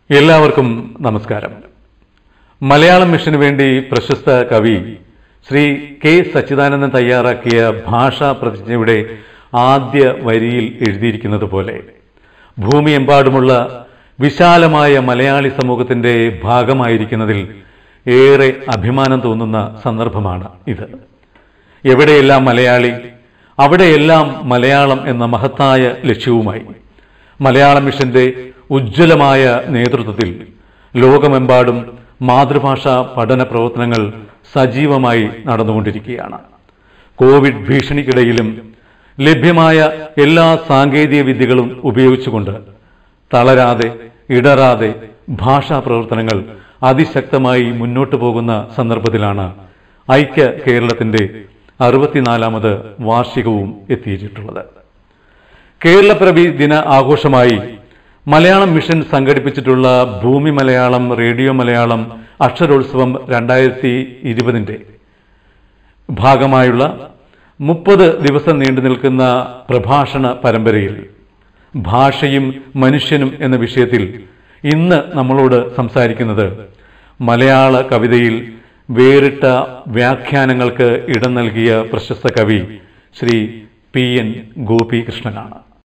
എല്ലാവർക്കും നമസ്കാരം മലയാളം മിഷന് വേണ്ടി പ്രശസ്ത കവി ശ്രീ കെ സച്ചിദാനന്ദൻ തയ്യാറാക്കിയ ഭാഷാ പ്രതിജ്ഞയുടെ ആദ്യ വരിയിൽ എഴുതിയിരിക്കുന്നത് പോലെ ഭൂമിയെമ്പാടുമുള്ള വിശാലമായ മലയാളി സമൂഹത്തിന്റെ ഭാഗമായിരിക്കുന്നതിൽ ഏറെ അഭിമാനം തോന്നുന്ന സന്ദർഭമാണ് ഇത് എവിടെയെല്ലാം മലയാളി അവിടെയെല്ലാം മലയാളം എന്ന മഹത്തായ ലക്ഷ്യവുമായി മലയാളം മിഷന്റെ ഉജ്ജ്വലമായ നേതൃത്വത്തിൽ ലോകമെമ്പാടും മാതൃഭാഷാ പഠന പ്രവർത്തനങ്ങൾ സജീവമായി നടന്നുകൊണ്ടിരിക്കുകയാണ് കോവിഡ് ഭീഷണിക്കിടയിലും ലഭ്യമായ എല്ലാ സാങ്കേതിക വിദ്യകളും ഉപയോഗിച്ചുകൊണ്ട് തളരാതെ ഇടറാതെ ഭാഷാ പ്രവർത്തനങ്ങൾ അതിശക്തമായി മുന്നോട്ടു പോകുന്ന സന്ദർഭത്തിലാണ് ഐക്യ കേരളത്തിന്റെ അറുപത്തിനാലാമത് വാർഷികവും എത്തിയിട്ടുള്ളത് കേരളപ്പിറവി ദിന ആഘോഷമായി മലയാളം മിഷൻ സംഘടിപ്പിച്ചിട്ടുള്ള ഭൂമി മലയാളം റേഡിയോ മലയാളം അക്ഷരോത്സവം രണ്ടായിരത്തി ഇരുപതിന്റെ ഭാഗമായുള്ള മുപ്പത് ദിവസം നീണ്ടു നിൽക്കുന്ന പ്രഭാഷണ പരമ്പരയിൽ ഭാഷയും മനുഷ്യനും എന്ന വിഷയത്തിൽ ഇന്ന് നമ്മളോട് സംസാരിക്കുന്നത് മലയാള കവിതയിൽ വേറിട്ട വ്യാഖ്യാനങ്ങൾക്ക് ഇടം നൽകിയ പ്രശസ്ത കവി ശ്രീ പി എൻ ഗോപികൃഷ്ണനാണ്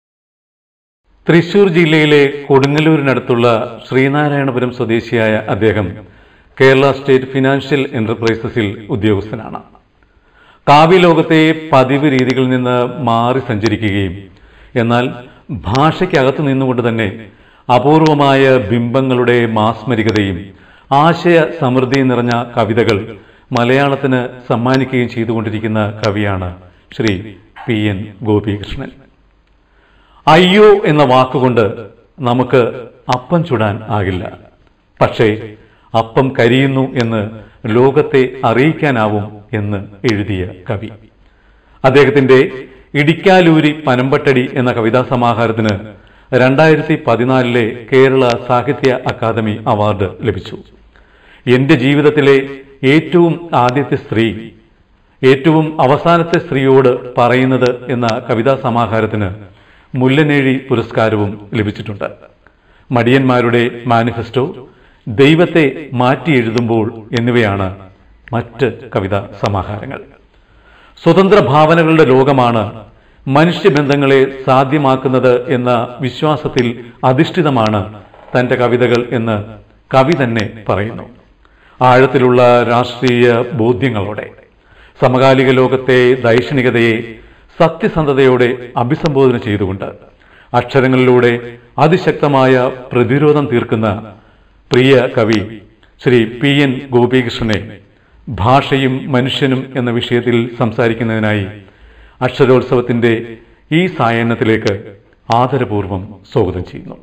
തൃശൂർ ജില്ലയിലെ കൊടുങ്ങല്ലൂരിനടുത്തുള്ള ശ്രീനാരായണപുരം സ്വദേശിയായ അദ്ദേഹം കേരള സ്റ്റേറ്റ് ഫിനാൻഷ്യൽ എന്റർപ്രൈസസിൽ ഉദ്യോഗസ്ഥനാണ് കാവ്യലോകത്തെ പതിവ് രീതികളിൽ നിന്ന് മാറി സഞ്ചരിക്കുകയും എന്നാൽ ഭാഷയ്ക്കകത്ത് നിന്നുകൊണ്ട് തന്നെ അപൂർവമായ ബിംബങ്ങളുടെ മാസ്മരികതയും ആശയ സമൃദ്ധിയും നിറഞ്ഞ കവിതകൾ മലയാളത്തിന് സമ്മാനിക്കുകയും ചെയ്തുകൊണ്ടിരിക്കുന്ന കവിയാണ് ശ്രീ പി എൻ ഗോപികൃഷ്ണൻ അയ്യോ എന്ന വാക്കുകൊണ്ട് നമുക്ക് അപ്പം ചുടാൻ ആകില്ല പക്ഷേ അപ്പം കരിയുന്നു എന്ന് ലോകത്തെ അറിയിക്കാനാവും എന്ന് എഴുതിയ കവി അദ്ദേഹത്തിന്റെ ഇടിക്കാലൂരി പനമ്പട്ടടി എന്ന കവിതാ സമാഹാരത്തിന് രണ്ടായിരത്തി പതിനാലിലെ കേരള സാഹിത്യ അക്കാദമി അവാർഡ് ലഭിച്ചു എന്റെ ജീവിതത്തിലെ ഏറ്റവും ആദ്യത്തെ സ്ത്രീ ഏറ്റവും അവസാനത്തെ സ്ത്രീയോട് പറയുന്നത് എന്ന കവിതാ സമാഹാരത്തിന് മുല്ലനേഴി പുരസ്കാരവും ലഭിച്ചിട്ടുണ്ട് മടിയന്മാരുടെ മാനിഫെസ്റ്റോ ദൈവത്തെ മാറ്റി എഴുതുമ്പോൾ എന്നിവയാണ് മറ്റ് കവിതാ സമാഹാരങ്ങൾ സ്വതന്ത്ര ഭാവനകളുടെ ലോകമാണ് മനുഷ്യബന്ധങ്ങളെ സാധ്യമാക്കുന്നത് എന്ന വിശ്വാസത്തിൽ അധിഷ്ഠിതമാണ് തന്റെ കവിതകൾ എന്ന് കവി തന്നെ പറയുന്നു ആഴത്തിലുള്ള രാഷ്ട്രീയ ബോധ്യങ്ങളോടെ സമകാലിക ലോകത്തെ ദൈക്ഷണികതയെ സത്യസന്ധതയോടെ അഭിസംബോധന ചെയ്തുകൊണ്ട് അക്ഷരങ്ങളിലൂടെ അതിശക്തമായ പ്രതിരോധം തീർക്കുന്ന പ്രിയ കവി ശ്രീ പി എൻ ഗോപികൃഷ്ണനെ ഭാഷയും മനുഷ്യനും എന്ന വിഷയത്തിൽ സംസാരിക്കുന്നതിനായി അക്ഷരോത്സവത്തിന്റെ ഈ സായന്നത്തിലേക്ക് ആദരപൂർവ്വം സ്വാഗതം ചെയ്യുന്നു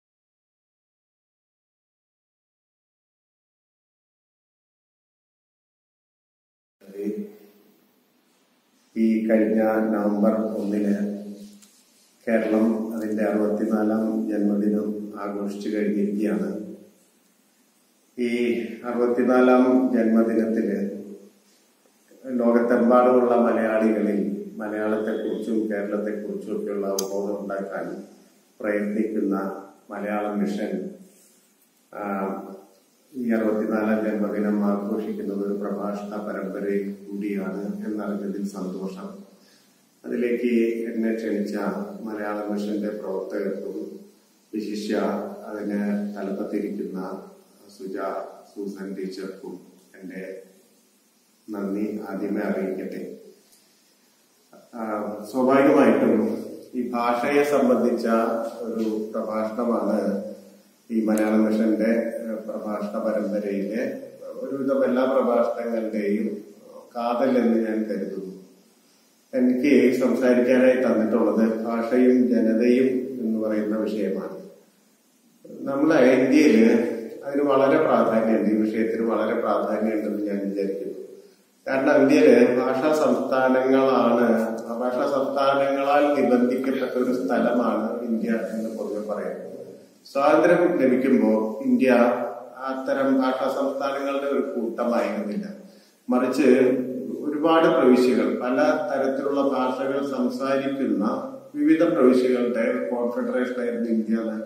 ഈ കഴിഞ്ഞ നവംബർ ഒന്നിന് കേരളം അതിന്റെ അറുപത്തിനാലാം ജന്മദിനം ആഘോഷിച്ചു കഴിഞ്ഞിരിക്കുകയാണ് ഈ അറുപത്തിനാലാം ജന്മദിനത്തില് ലോകത്തെമ്പാടുമുള്ള മലയാളികളിൽ മലയാളത്തെക്കുറിച്ചും കേരളത്തെക്കുറിച്ചും ഒക്കെയുള്ള അവബോധം ഉണ്ടാക്കാൻ പ്രയത്നിക്കുന്ന മലയാളം മിഷൻ ആ, ഈ അറുപത്തിനാലാം ജന്മദിനം ആഘോഷിക്കുന്നത് ഒരു പ്രഭാഷണ പരമ്പരയിൽ കൂടിയാണ് എന്നറിഞ്ഞതിൽ സന്തോഷം അതിലേക്ക് എന്നെ ക്ഷണിച്ച മലയാള മിഷന്റെ പ്രവർത്തകർക്കും വിശിഷ്യ അതിന് തലപ്പത്തിരിക്കുന്ന സുജ സൂസൻ ടീച്ചർക്കും എന്റെ നന്ദി ആദ്യമേ അറിയിക്കട്ടെ ആ, സ്വാഭാവികമായിട്ടും ഈ ഭാഷയെ സംബന്ധിച്ച ഒരു പ്രഭാഷണമാണ് ഈ മലയാള മിഷന്റെ ഏഹ്, പ്രഭാഷണ പരമ്പരയിലെ ഒരുവിധം എല്ലാ പ്രഭാഷണങ്ങളുടെയും കാതൽ എന്ന് ഞാൻ കരുതുന്നു എനിക്ക് സംസാരിക്കാനായി തന്നിട്ടുള്ളത് ഭാഷയും ജനതയും എന്ന് പറയുന്ന വിഷയമാണ് നമ്മളെ ഇന്ത്യയില് അതിന് വളരെ പ്രാധാന്യമുണ്ട് ഈ വിഷയത്തിന് വളരെ പ്രാധാന്യമുണ്ടെന്ന് ഞാൻ വിചാരിക്കുന്നു കാരണം ഇന്ത്യയില് ഭാഷാ സംസ്ഥാനങ്ങളാണ് ഭാഷാ സംസ്ഥാനങ്ങളാൽ നിബന്ധിക്കപ്പെട്ട ഒരു സ്ഥലമാണ് ഇന്ത്യ എന്ന് പൊതുവെ പറയുന്നത് സ്വാതന്ത്ര്യം ലഭിക്കുമ്പോൾ ഇന്ത്യ അത്തരം ഭാഷാ സംസ്ഥാനങ്ങളുടെ ഒരു കൂട്ടമായിരുന്നില്ല മറിച്ച് ഒരുപാട് പ്രവിശ്യകൾ പല തരത്തിലുള്ള ഭാഷകൾ സംസാരിക്കുന്ന വിവിധ പ്രവിശ്യകളുടെ കോൺഫെഡറേഷൻ ആയിരുന്നു ഇന്ത്യ എന്ന്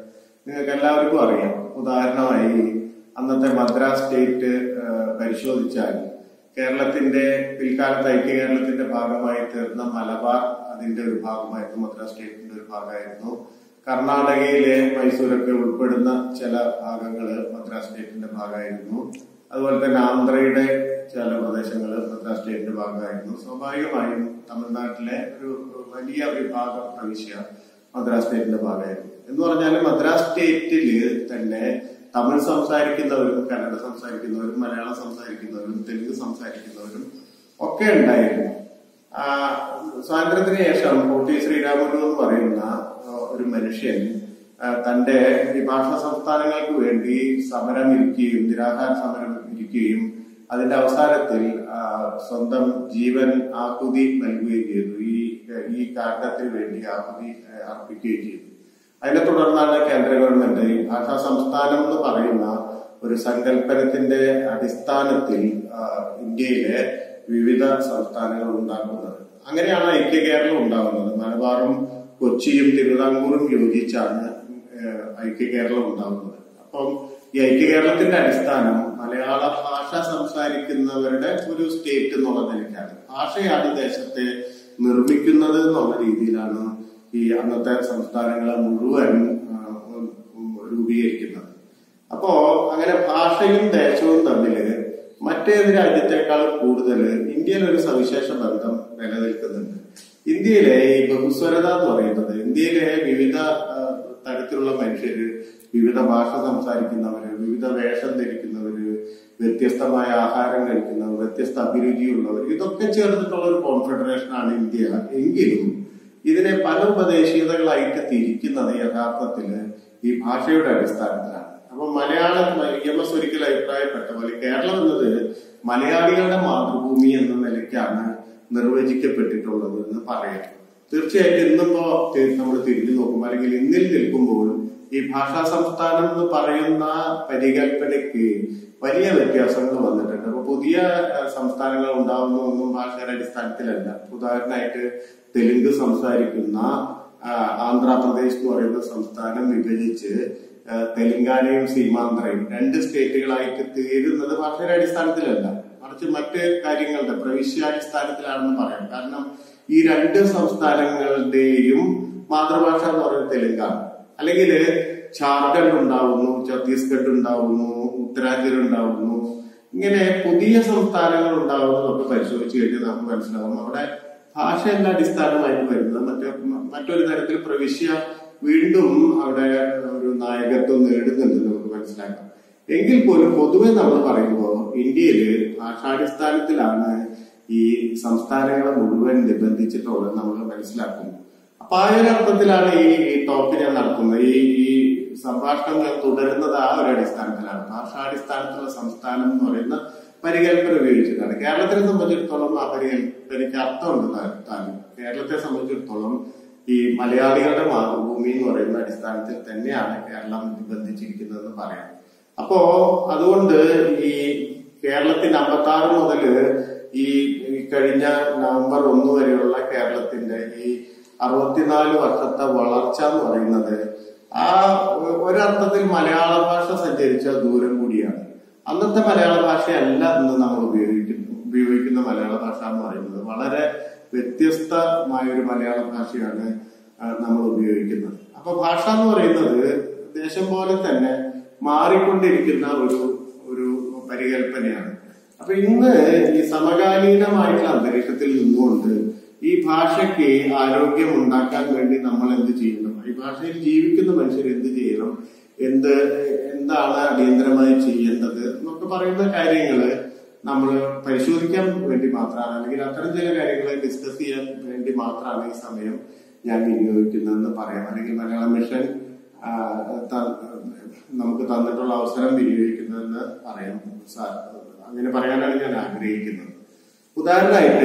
നിങ്ങൾക്ക് എല്ലാവർക്കും അറിയാം ഉദാഹരണമായി അന്നത്തെ മദ്രാസ് സ്റ്റേറ്റ് ആ, പരിശോധിച്ചാൽ കേരളത്തിന്റെ പിൽക്കാലത്ത് ഐക്യ കേരളത്തിന്റെ ഭാഗമായി തീർന്ന മലബാർ അതിന്റെ ഒരു ഭാഗമായിരുന്നു മദ്രാസ് സ്റ്റേറ്റിന്റെ ഒരു ഭാഗമായിരുന്നു കർണാടകയിലെ മൈസൂരൊക്കെ ഉൾപ്പെടുന്ന ചില ഭാഗങ്ങള് മദ്രാസ് സ്റ്റേറ്റിന്റെ ഭാഗമായിരുന്നു അതുപോലെ തന്നെ ആന്ധ്രയുടെ ചില പ്രദേശങ്ങൾ മദ്രാസ് സ്റ്റേറ്റിന്റെ ഭാഗമായിരുന്നു സ്വാഭാവികമായും തമിഴ്നാട്ടിലെ ഒരു വലിയ വിഭാഗം പ്രവിശ്യ മദ്രാസ് സ്റ്റേറ്റിന്റെ ഭാഗമായിരുന്നു എന്ന് പറഞ്ഞാൽ മദ്രാസ് സ്റ്റേറ്റില് തന്നെ തമിഴ് സംസാരിക്കുന്നവരും കന്നഡ സംസാരിക്കുന്നവരും മലയാളം സംസാരിക്കുന്നവരും തെലുങ്ക് സംസാരിക്കുന്നവരും ഒക്കെ ഉണ്ടായിരുന്നു ആ, സ്വാതന്ത്ര്യത്തിന് ശേഷം ഊട്ടി ശ്രീരാമുലു എന്ന് പറയുന്ന ആ, ഒരു മനുഷ്യൻ ആ, തന്റെ ഈ ഭാഷാ സംസ്ഥാനങ്ങൾക്ക് വേണ്ടി സമരം ഇരിക്കുകയും നിരാഹാര സമരം ഇരിക്കുകയും അതിന്റെ അവസാനത്തിൽ ആ, സ്വന്തം ജീവൻ ആഹുതി നൽകുകയും ചെയ്തു ഈ ഈ കാരണത്തിന് വേണ്ടി ആഹുതി ആ, അർപ്പിക്കുകയും ചെയ്തു അതിനെ തുടർന്നാണ് കേന്ദ്ര ഗവൺമെന്റ് ഈ ഭാഷാ സംസ്ഥാനം എന്ന് പറയുന്ന ഒരു സങ്കല്പനത്തിന്റെ അടിസ്ഥാനത്തിൽ ആ, ഇന്ത്യയിലെ വിവിധ സംസ്ഥാനങ്ങൾ ഉണ്ടാക്കുന്നത് അങ്ങനെയാണ് ഐക്യ കേരളം ഉണ്ടാകുന്നത് മലബാറും കൊച്ചിയും തിരുവിതാംകൂറും യോജിച്ചാണ് ഏഹ്, ഐക്യ കേരളം ഉണ്ടാകുന്നത് അപ്പം ഈ ഐക്യ കേരളത്തിന്റെ അടിസ്ഥാനം മലയാള ഭാഷ സംസാരിക്കുന്നവരുടെ ഒരു സ്റ്റേറ്റ് എന്നുള്ള നിലയ്ക്കാണ് ഭാഷയാണ് ദേശത്തെ നിർമ്മിക്കുന്നത് എന്നുള്ള രീതിയിലാണ് ഈ അന്നത്തെ സംസ്ഥാനങ്ങളെ മുഴുവൻ ആ, ഉം, ഉം, രൂപീകരിക്കുന്നത് അപ്പോ അങ്ങനെ ഭാഷയും ദേശവും തമ്മില് മറ്റേത് രാജ്യത്തെക്കാൾ കൂടുതൽ ഇന്ത്യയിൽ ഒരു സവിശേഷ ബന്ധം നിലനിൽക്കുന്നുണ്ട് ഇന്ത്യയിലെ ഈ ബഹുസ്വരത എന്ന് പറയുന്നത് ഇന്ത്യയിലെ വിവിധ ആ, തരത്തിലുള്ള മനുഷ്യര് വിവിധ ഭാഷ സംസാരിക്കുന്നവര് വിവിധ വേഷം ധരിക്കുന്നവര് വ്യത്യസ്തമായ ആഹാരം കഴിക്കുന്നവർ വ്യത്യസ്ത അഭിരുചിയുള്ളവർ ഇതൊക്കെ ചേർന്നിട്ടുള്ള ഒരു കോൺഫെഡറേഷൻ ആണ് ഇന്ത്യ എങ്കിലും ഇതിനെ പല ഉപദേശീയതകളായിട്ട് തിരിക്കുന്നത് യഥാർത്ഥത്തില് ഈ ഭാഷയുടെ അടിസ്ഥാനത്തിലാണ് അപ്പൊ മലയാളം ഇ എം എസ് ഒരിക്കൽ അഭിപ്രായപ്പെട്ട പോലെ കേരളം എന്നത് മലയാളികളുടെ മാതൃഭൂമി എന്ന നിലയ്ക്കാണ് നിർവചിക്കപ്പെട്ടിട്ടുള്ളത് എന്ന് പറയാം തീർച്ചയായിട്ടും ഇന്നിപ്പോ നമ്മൾ തിരിഞ്ഞു നോക്കുമ്പോൾ അല്ലെങ്കിൽ ഇന്നിൽ നിൽക്കുമ്പോൾ ഈ ഭാഷാ സംസ്ഥാനം എന്ന് പറയുന്ന പരികല്പനയ്ക്ക് വലിയ വ്യത്യാസങ്ങൾ വന്നിട്ടുണ്ട് അപ്പൊ പുതിയ ഏഹ്, സംസ്ഥാനങ്ങൾ ഉണ്ടാവുന്നതൊന്നും ഭാഷയുടെ അടിസ്ഥാനത്തിലല്ല ഉദാഹരണമായിട്ട് തെലുങ്ക് സംസാരിക്കുന്ന ആ, ആന്ധ്രാപ്രദേശ് എന്ന് പറയുന്ന സംസ്ഥാനം വിഭജിച്ച് ആ, തെലങ്കാനയും സീമാന്ധ്രയും രണ്ട് സ്റ്റേറ്റുകളായിട്ട് തീരുന്നത് ഭാഷയുടെ അടിസ്ഥാനത്തിലല്ല മറിച്ച് മറ്റ് കാര്യങ്ങളുടെ പ്രവിശ്യാടിസ്ഥാനത്തിലാണെന്ന് പറയാം കാരണം ഈ രണ്ട് സംസ്ഥാനങ്ങളുടെയും മാതൃഭാഷ എന്ന് പറയുന്നത് തെലുങ്കാണ് അല്ലെങ്കിൽ ഝാർഖണ്ഡ് ഉണ്ടാവുന്നു ഛത്തീസ്ഗഡ് ഉണ്ടാവുന്നു ഉത്തരാഖണ്ഡ് ഉണ്ടാവുന്നു ഇങ്ങനെ പുതിയ സംസ്ഥാനങ്ങൾ ഉണ്ടാവുന്നതൊക്കെ പരിശോധിച്ച് കഴിഞ്ഞാൽ നമുക്ക് മനസ്സിലാവും അവിടെ ഭാഷയല്ല അടിസ്ഥാനമായിട്ട് വരുന്നത് മറ്റേ മറ്റൊരു തരത്തിൽ പ്രവിശ്യ വീണ്ടും അവിടെ ഒരു നായകത്വം നേടുന്നുണ്ട് നമുക്ക് മനസ്സിലാക്കാം എങ്കിൽ പോലും പൊതുവെ നമ്മൾ പറയുമ്പോൾ ഇന്ത്യയില് ഭാഷാടിസ്ഥാനത്തിലാണ് ഈ സംസ്ഥാനങ്ങളെ മുഴുവൻ നിബന്ധിച്ചിട്ടുള്ളത് നമ്മൾ മനസ്സിലാക്കുന്നു അപ്പൊ ആ ഒരു അർത്ഥത്തിലാണ് ഈ ഈ ടോക്ക് ഞാൻ നടത്തുന്നത് ഈ ഈ സംഭാഷണം ഞാൻ തുടരുന്നത് ആ ഒരു അടിസ്ഥാനത്തിലാണ് ഭാഷാടിസ്ഥാനത്തിലുള്ള സംസ്ഥാനം എന്ന് പറയുന്ന പരികല്പന ഉപയോഗിച്ചിട്ടാണ് കേരളത്തിനെ സംബന്ധിച്ചിടത്തോളം ആ പരികല്പനയ്ക്ക് അർത്ഥമുണ്ട് താ- താനും കേരളത്തെ സംബന്ധിച്ചിടത്തോളം ഈ മലയാളികളുടെ മാതൃഭൂമി എന്ന് പറയുന്ന അടിസ്ഥാനത്തിൽ തന്നെയാണ് കേരളം നിബന്ധിച്ചിരിക്കുന്നതെന്ന് പറയാം അപ്പോ അതുകൊണ്ട് ഈ കേരളത്തിന്റെ അമ്പത്തി ആറ് മുതല് ഈ ഈ കഴിഞ്ഞ നവംബർ ഒന്ന് വരെയുള്ള കേരളത്തിന്റെ ഈ അറുപത്തിനാല് വർഷത്തെ വളർച്ച എന്ന് പറയുന്നത് ആ ഒ- ഒരർത്ഥത്തിൽ മലയാള ഭാഷ സഞ്ചരിച്ച ദൂരം കൂടിയാണ് അന്നത്തെ മലയാള ഭാഷയല്ല ഇന്ന് നമ്മൾ ഉപയോഗിക്കുന്നു ഉപയോഗിക്കുന്ന മലയാള ഭാഷ എന്ന് പറയുന്നത് വളരെ വ്യത്യസ്തമായ ഒരു മലയാള ഭാഷയാണ് ആ, നമ്മൾ ഉപയോഗിക്കുന്നത് അപ്പൊ ഭാഷ എന്ന് പറയുന്നത് ദേശം പോലെ തന്നെ മാറിക്കൊണ്ടിരിക്കുന്ന ഒരു ഒരു പരികല്പനയാണ് അപ്പൊ ഇന്ന് ഈ സമകാലീനമായിട്ടുള്ള അന്തരീക്ഷത്തിൽ നിന്നുകൊണ്ട് ഈ ഭാഷയ്ക്ക് ആരോഗ്യം ഉണ്ടാക്കാൻ വേണ്ടി നമ്മൾ എന്ത് ചെയ്യണം ഈ ഭാഷയിൽ ജീവിക്കുന്ന മനുഷ്യർ എന്ത് ചെയ്യണം എന്ത് എന്താണ് അടിയന്തരമായി ചെയ്യേണ്ടത് എന്നൊക്കെ പറയുന്ന കാര്യങ്ങള് നമ്മൾ പരിശോധിക്കാൻ വേണ്ടി മാത്രമാണ് അല്ലെങ്കിൽ അത്തരം ചില കാര്യങ്ങൾ ഡിസ്കസ് ചെയ്യാൻ വേണ്ടി മാത്രമാണ് ഈ സമയം ഞാൻ വിനിയോഗിക്കുന്നതെന്ന് പറയാം അല്ലെങ്കിൽ മലയാളം മിഷൻ ആ, ത- നമുക്ക് തന്നിട്ടുള്ള അവസരം വിനിയോഗിക്കുന്നതെന്ന് പറയാം സാർ അങ്ങനെ പറയാനാണ് ഞാൻ ആഗ്രഹിക്കുന്നത് ഉദാഹരണമായിട്ട്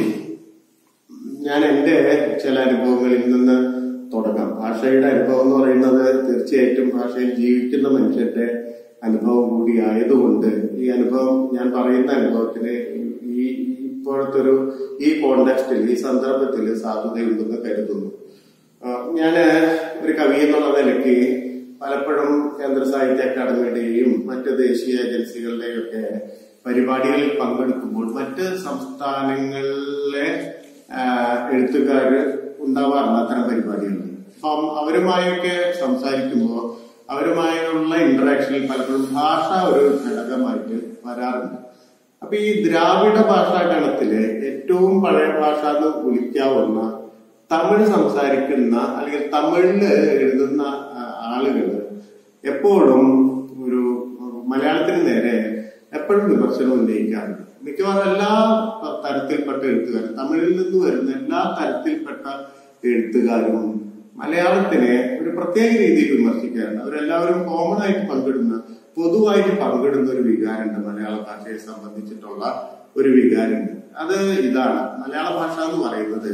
ഞാൻ എന്റെ ചില അനുഭവങ്ങളിൽ നിന്ന് തുടങ്ങാം ഭാഷയുടെ അനുഭവം എന്ന് പറയുന്നത് തീർച്ചയായിട്ടും ഭാഷയിൽ ജീവിക്കുന്ന മനുഷ്യന്റെ അനുഭവം കൂടി ആയതുകൊണ്ട് ഈ അനുഭവം ഞാൻ പറയുന്ന അനുഭവത്തിന് ഈ ഇപ്പോഴത്തെ ഒരു ഈ കോണ്ടെക്സ്റ്റിൽ ഈ സന്ദർഭത്തിൽ സാധുതയുണ്ടെന്ന് കരുതുന്നു ഞാൻ ഒരു കവി എന്നുള്ള നിലയ്ക്ക് പലപ്പോഴും കേന്ദ്ര സാഹിത്യ അക്കാദമിയുടെയും മറ്റ് ദേശീയ ഏജൻസികളുടെയും ഒക്കെ പരിപാടികളിൽ പങ്കെടുക്കുമ്പോൾ മറ്റ് സംസ്ഥാനങ്ങളിലെ എഴുത്തുകാര് ഉണ്ടാവാറുണ്ട് അത്തരം പരിപാടികളിൽ അപ്പം അവരുമായൊക്കെ സംസാരിക്കുമ്പോൾ അവരുമായുള്ള ഇന്ററാക്ഷനിൽ പലപ്പോഴും ഭാഷ ഒരു ഘടകമായിട്ട് വരാറുണ്ട് അപ്പൊ ഈ ദ്രാവിഡ ഭാഷാ ഗണത്തിലെ ഏറ്റവും പഴയ ഭാഷ എന്ന് വിളിക്കാവുന്ന തമിഴ് സംസാരിക്കുന്ന അല്ലെങ്കിൽ തമിഴില് എഴുതുന്ന ആളുകൾ എപ്പോഴും ഒരു മലയാളത്തിന് നേരെ എപ്പോഴും വിമർശനം ഉന്നയിക്കാറുണ്ട് മിക്കവാറും എല്ലാ തരത്തിൽപ്പെട്ട എഴുത്തുകാരും തമിഴിൽ നിന്ന് വരുന്ന എല്ലാ തരത്തിൽപ്പെട്ട എഴുത്തുകാരും മലയാളത്തിനെ ഒരു പ്രത്യേക രീതിയിൽ വിമർശിക്കാറുണ്ട് അവരെല്ലാവരും കോമൺ ആയിട്ട് പങ്കിടുന്ന പൊതുവായിട്ട് പങ്കിടുന്ന ഒരു വികാരമുണ്ട് മലയാള ഭാഷയെ സംബന്ധിച്ചിട്ടുള്ള ഒരു വികാരമുണ്ട് അത് ഇതാണ് മലയാള ഭാഷ എന്ന് പറയുന്നത്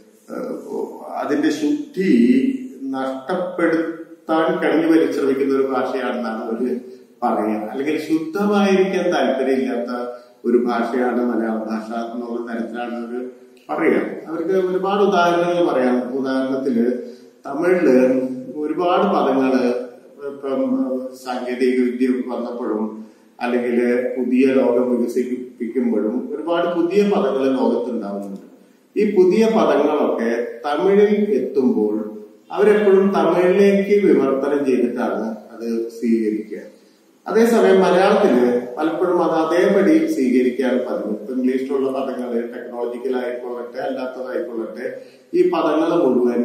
അതിന്റെ ശുദ്ധി നഷ്ടപ്പെടുത്താൻ കഴിഞ്ഞു പരിശ്രമിക്കുന്ന ഒരു ഭാഷയാണെന്നാണ് ഒരു പറയുക അല്ലെങ്കിൽ ശുദ്ധമായിരിക്കാൻ താല്പര്യമില്ലാത്ത ഒരു ഭാഷയാണ് മലയാള ഭാഷ എന്നുള്ള തരത്തിലാണ് അവർ പറയുക അവർക്ക് ഒരുപാട് ഉദാഹരണങ്ങൾ പറയാം ഉദാഹരണത്തില് തമിഴില് ഒരുപാട് പദങ്ങള് ഇപ്പം സാങ്കേതിക വിദ്യ വന്നപ്പോഴും അല്ലെങ്കിൽ പുതിയ ലോകം വികസിപ്പിക്കുമ്പോഴും ഒരുപാട് പുതിയ പദങ്ങൾ ലോകത്തുണ്ടാവുന്നുണ്ട് ഈ പുതിയ പദങ്ങളൊക്കെ തമിഴിൽ എത്തുമ്പോൾ അവരെപ്പോഴും തമിഴിലേക്ക് വിവർത്തനം ചെയ്തിട്ടാണ് അത് സ്വീകരിക്കുക അതേസമയം മലയാളത്തില് പലപ്പോഴും അത് അതേപടി സ്വീകരിക്കാൻ പതിവ് ഇപ്പൊ ഇംഗ്ലീഷിലുള്ള പദങ്ങൾ ടെക്നോളജിക്കൽ ആയിക്കൊള്ളട്ടെ അല്ലാത്തതായിക്കൊള്ളട്ടെ ഈ പദങ്ങൾ മുഴുവൻ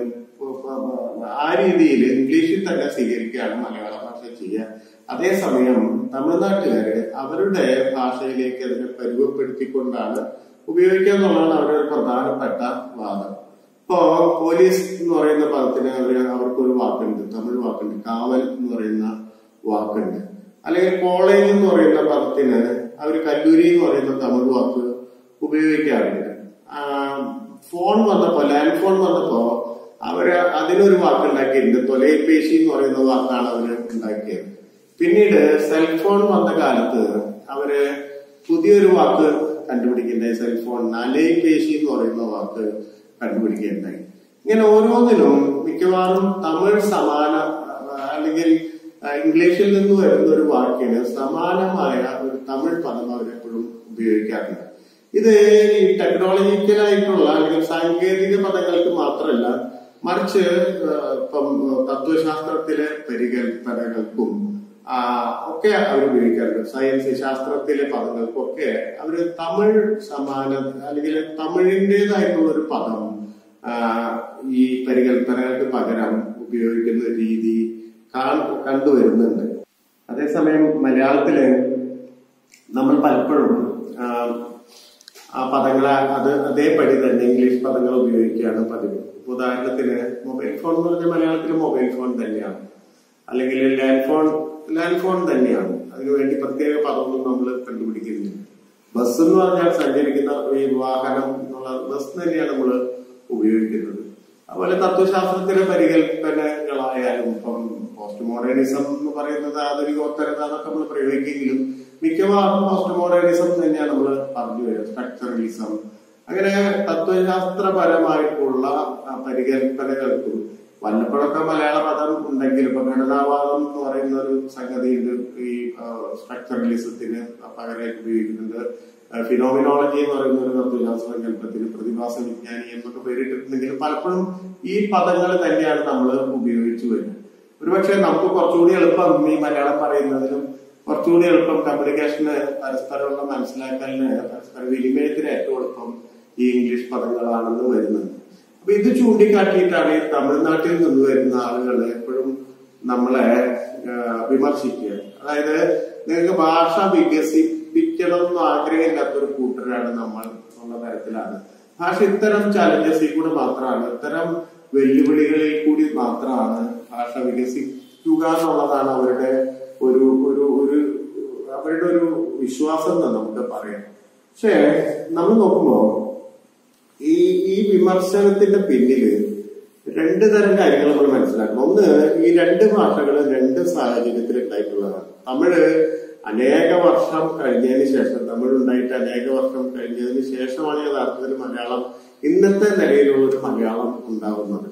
ആ രീതിയിൽ ഇംഗ്ലീഷിൽ തന്നെ സ്വീകരിക്കുകയാണ് മലയാള ഭാഷ ചെയ്യുക അതേസമയം തമിഴ്നാട്ടുകാര് അവരുടെ ഭാഷയിലേക്ക് അതിനെ പരുവപ്പെടുത്തിക്കൊണ്ടാണ് ഉപയോഗിക്കുക എന്നുള്ളതാണ് അവരുടെ ഒരു പ്രധാനപ്പെട്ട വാദം ഇപ്പോ പോലീസ് എന്ന് പറയുന്ന പദത്തിന് അവര് അവർക്കൊരു വാക്കുണ്ട് തമിഴ് വാക്കുണ്ട് കാവൽ എന്ന് പറയുന്ന വാക്കുണ്ട് അല്ലെങ്കിൽ കോളേജ് എന്ന് പറയുന്ന പദത്തിന് അവർ കല്ലൂരി എന്ന് പറയുന്ന തമിഴ് വാക്ക് ഉപയോഗിക്കാറുണ്ട് ഫോൺ വന്നപ്പോ ലാൻഡ് ഫോൺ വന്നപ്പോ അവര് അതിനൊരു വാക്ക് ഉണ്ടാക്കിയിട്ടുണ്ട് തൊലൈപേശി എന്ന് പറയുന്ന വാക്കാണ് അവര് ഉണ്ടാക്കിയത് പിന്നീട് സെൽഫോൺ വന്ന കാലത്ത് അവര് പുതിയൊരു വാക്ക് കണ്ടുപിടിക്കേണ്ടായി സെൽഫോൺ നലൈപേശി എന്ന് പറയുന്ന വാക്ക് കണ്ടുപിടിക്കേണ്ടായി ഇങ്ങനെ ഓരോന്നിനും മിക്കവാറും തമിഴ് സമാന അല്ലെങ്കിൽ ഇംഗ്ലീഷിൽ നിന്ന് വരുന്ന ഒരു വാക്കിന് സമാനമായ ഒരു തമിഴ് പദം അവരെപ്പോഴും ഉപയോഗിക്കാറുണ്ട് ഇത് ഈ ടെക്നോളജിക്കലായിട്ടുള്ള അല്ലെങ്കിൽ സാങ്കേതിക പദങ്ങൾക്ക് മാത്രമല്ല മറിച്ച് ഇപ്പം തത്വശാസ്ത്രത്തിലെ പരികൽപ്പനകൾക്കും ഒക്കെ അവർ ഉപയോഗിക്കാറുണ്ട് സയൻസ് ശാസ്ത്രത്തിലെ പദങ്ങൾക്കൊക്കെ അവര് തമിഴ് സമാന അല്ലെങ്കിൽ തമിഴിൻ്റെതായിട്ടുള്ള ഒരു പദം ഈ പരികൽപ്പനകൾക്ക് പകരം ഉപയോഗിക്കുന്ന രീതി കണ്ടുവരുന്നുണ്ട് അതേസമയം മലയാളത്തില് നമ്മൾ പലപ്പോഴും ആ പദങ്ങളെ അത് അതേപടി തന്നെ ഇംഗ്ലീഷ് പദങ്ങൾ ഉപയോഗിക്കുകയാണ് പതിവ് ഉദാഹരണത്തിന് മൊബൈൽ ഫോൺ എന്ന് പറഞ്ഞാൽ മലയാളത്തിൽ മൊബൈൽ ഫോൺ തന്നെയാണ് അല്ലെങ്കിൽ ലാൻഡ് ഫോൺ ലാൻഡ് ഫോൺ തന്നെയാണ് അതിനുവേണ്ടി പ്രത്യേക പദമൊന്നും നമ്മൾ കണ്ടുപിടിക്കുന്നില്ല ബസ് എന്ന് പറഞ്ഞാൽ സഞ്ചരിക്കുന്ന ഈ വാഹനം എന്നുള്ള ബസ് തന്നെയാണ് നമ്മൾ ഉപയോഗിക്കുന്നത് അതുപോലെ തത്വശാസ്ത്രത്തിലെ പരികൽപ്പനകളായാലും ഇപ്പം പോസ്റ്റ് മോഡേണിസം എന്ന് പറയുന്നത് ആധുനികോത്തരത എന്നൊക്കെ നമ്മൾ പ്രയോഗിക്കെങ്കിലും മിക്കവാറും പോസ്റ്റ് മോഡേണിസം തന്നെയാണ് നമ്മൾ പറഞ്ഞു വരുന്നത് സ്ട്രക്ചറലിസം അങ്ങനെ തത്വശാസ്ത്രപരമായിട്ടുള്ള പരികൽപ്പനകൾക്കും വല്ലപ്പോഴൊക്കെ മലയാള പദം ഉണ്ടെങ്കിൽ ഇപ്പൊ ഘടനാവാദം എന്ന് പറയുന്ന ഒരു സംഗതിയുണ്ട് ഈ സ്ട്രക്ചറലിസത്തിന് പകരമായിട്ട് ഉപയോഗിക്കുന്നുണ്ട് ഫിനോമിനോളജി എന്ന് പറയുന്ന ഒരു തത്വശാസ്ത്ര കൽപ്പത്തിന് പ്രതിഭാസ വിജ്ഞാനി എന്നൊക്കെ പേരിട്ടിട്ടുണ്ടെങ്കിൽ പലപ്പോഴും ഈ പദങ്ങൾ തന്നെയാണ് നമ്മൾ ഉപയോഗിച്ചു വരുന്നത് ഒരുപക്ഷെ നമുക്ക് കുറച്ചുകൂടി എളുപ്പം ഈ മലയാളം പറയുന്നതിനും കുറച്ചുകൂടി എളുപ്പം കമ്മ്യൂണിക്കേഷന് പരസ്പരമുള്ള മനസ്സിലാക്കലിന് പരസ്പര വിനിമയത്തിന് ഏറ്റവും എളുപ്പം ഈ ഇംഗ്ലീഷ് പദങ്ങളാണെന്ന് വരുന്നുണ്ട് അപ്പൊ ഇത് ചൂണ്ടിക്കാട്ടിയിട്ടാണ് ഈ തമിഴ്നാട്ടിൽ നിന്ന് വരുന്ന ആളുകൾ എപ്പോഴും നമ്മളെ വിമർശിക്കുക അതായത് നിങ്ങൾക്ക് ഭാഷ വികസിപ്പിക്കണം എന്ന് ആഗ്രഹമില്ലാത്ത ഒരു കൂട്ടരാണ് നമ്മൾ എന്നുള്ള തരത്തിലാണ് ഭാഷ ഇത്തരം ചലഞ്ചസിൽ കൂടെ മാത്രമാണ് ഇത്തരം വെല്ലുവിളികളിൽ കൂടി മാത്രമാണ് ഭാഷ വികസിക്കുക എന്നുള്ളതാണ് അവരുടെ ഒരു ഒരു ഒരു അവരുടെ ഒരു വിശ്വാസം എന്ന് നമുക്ക് പറയാം പക്ഷേ നമ്മൾ നോക്കുമ്പോ ഈ ഈ വിമർശനത്തിന്റെ പിന്നില് രണ്ട് തരം കാര്യങ്ങൾ നമ്മൾ മനസ്സിലാക്കണം ഒന്ന് ഈ രണ്ട് ഭാഷകൾ രണ്ട് സാഹചര്യത്തിൽ ഉണ്ടായിട്ടുള്ളതാണ് തമിഴ് അനേക വർഷം കഴിഞ്ഞതിന് ശേഷം തമിഴ് ഉണ്ടായിട്ട് അനേക വർഷം കഴിഞ്ഞതിന് ശേഷമാണ് യഥാർത്ഥത്തിൽ മലയാളം ഇന്നത്തെ നിലയിലുള്ള ഒരു മലയാളം ഉണ്ടാവുന്നത്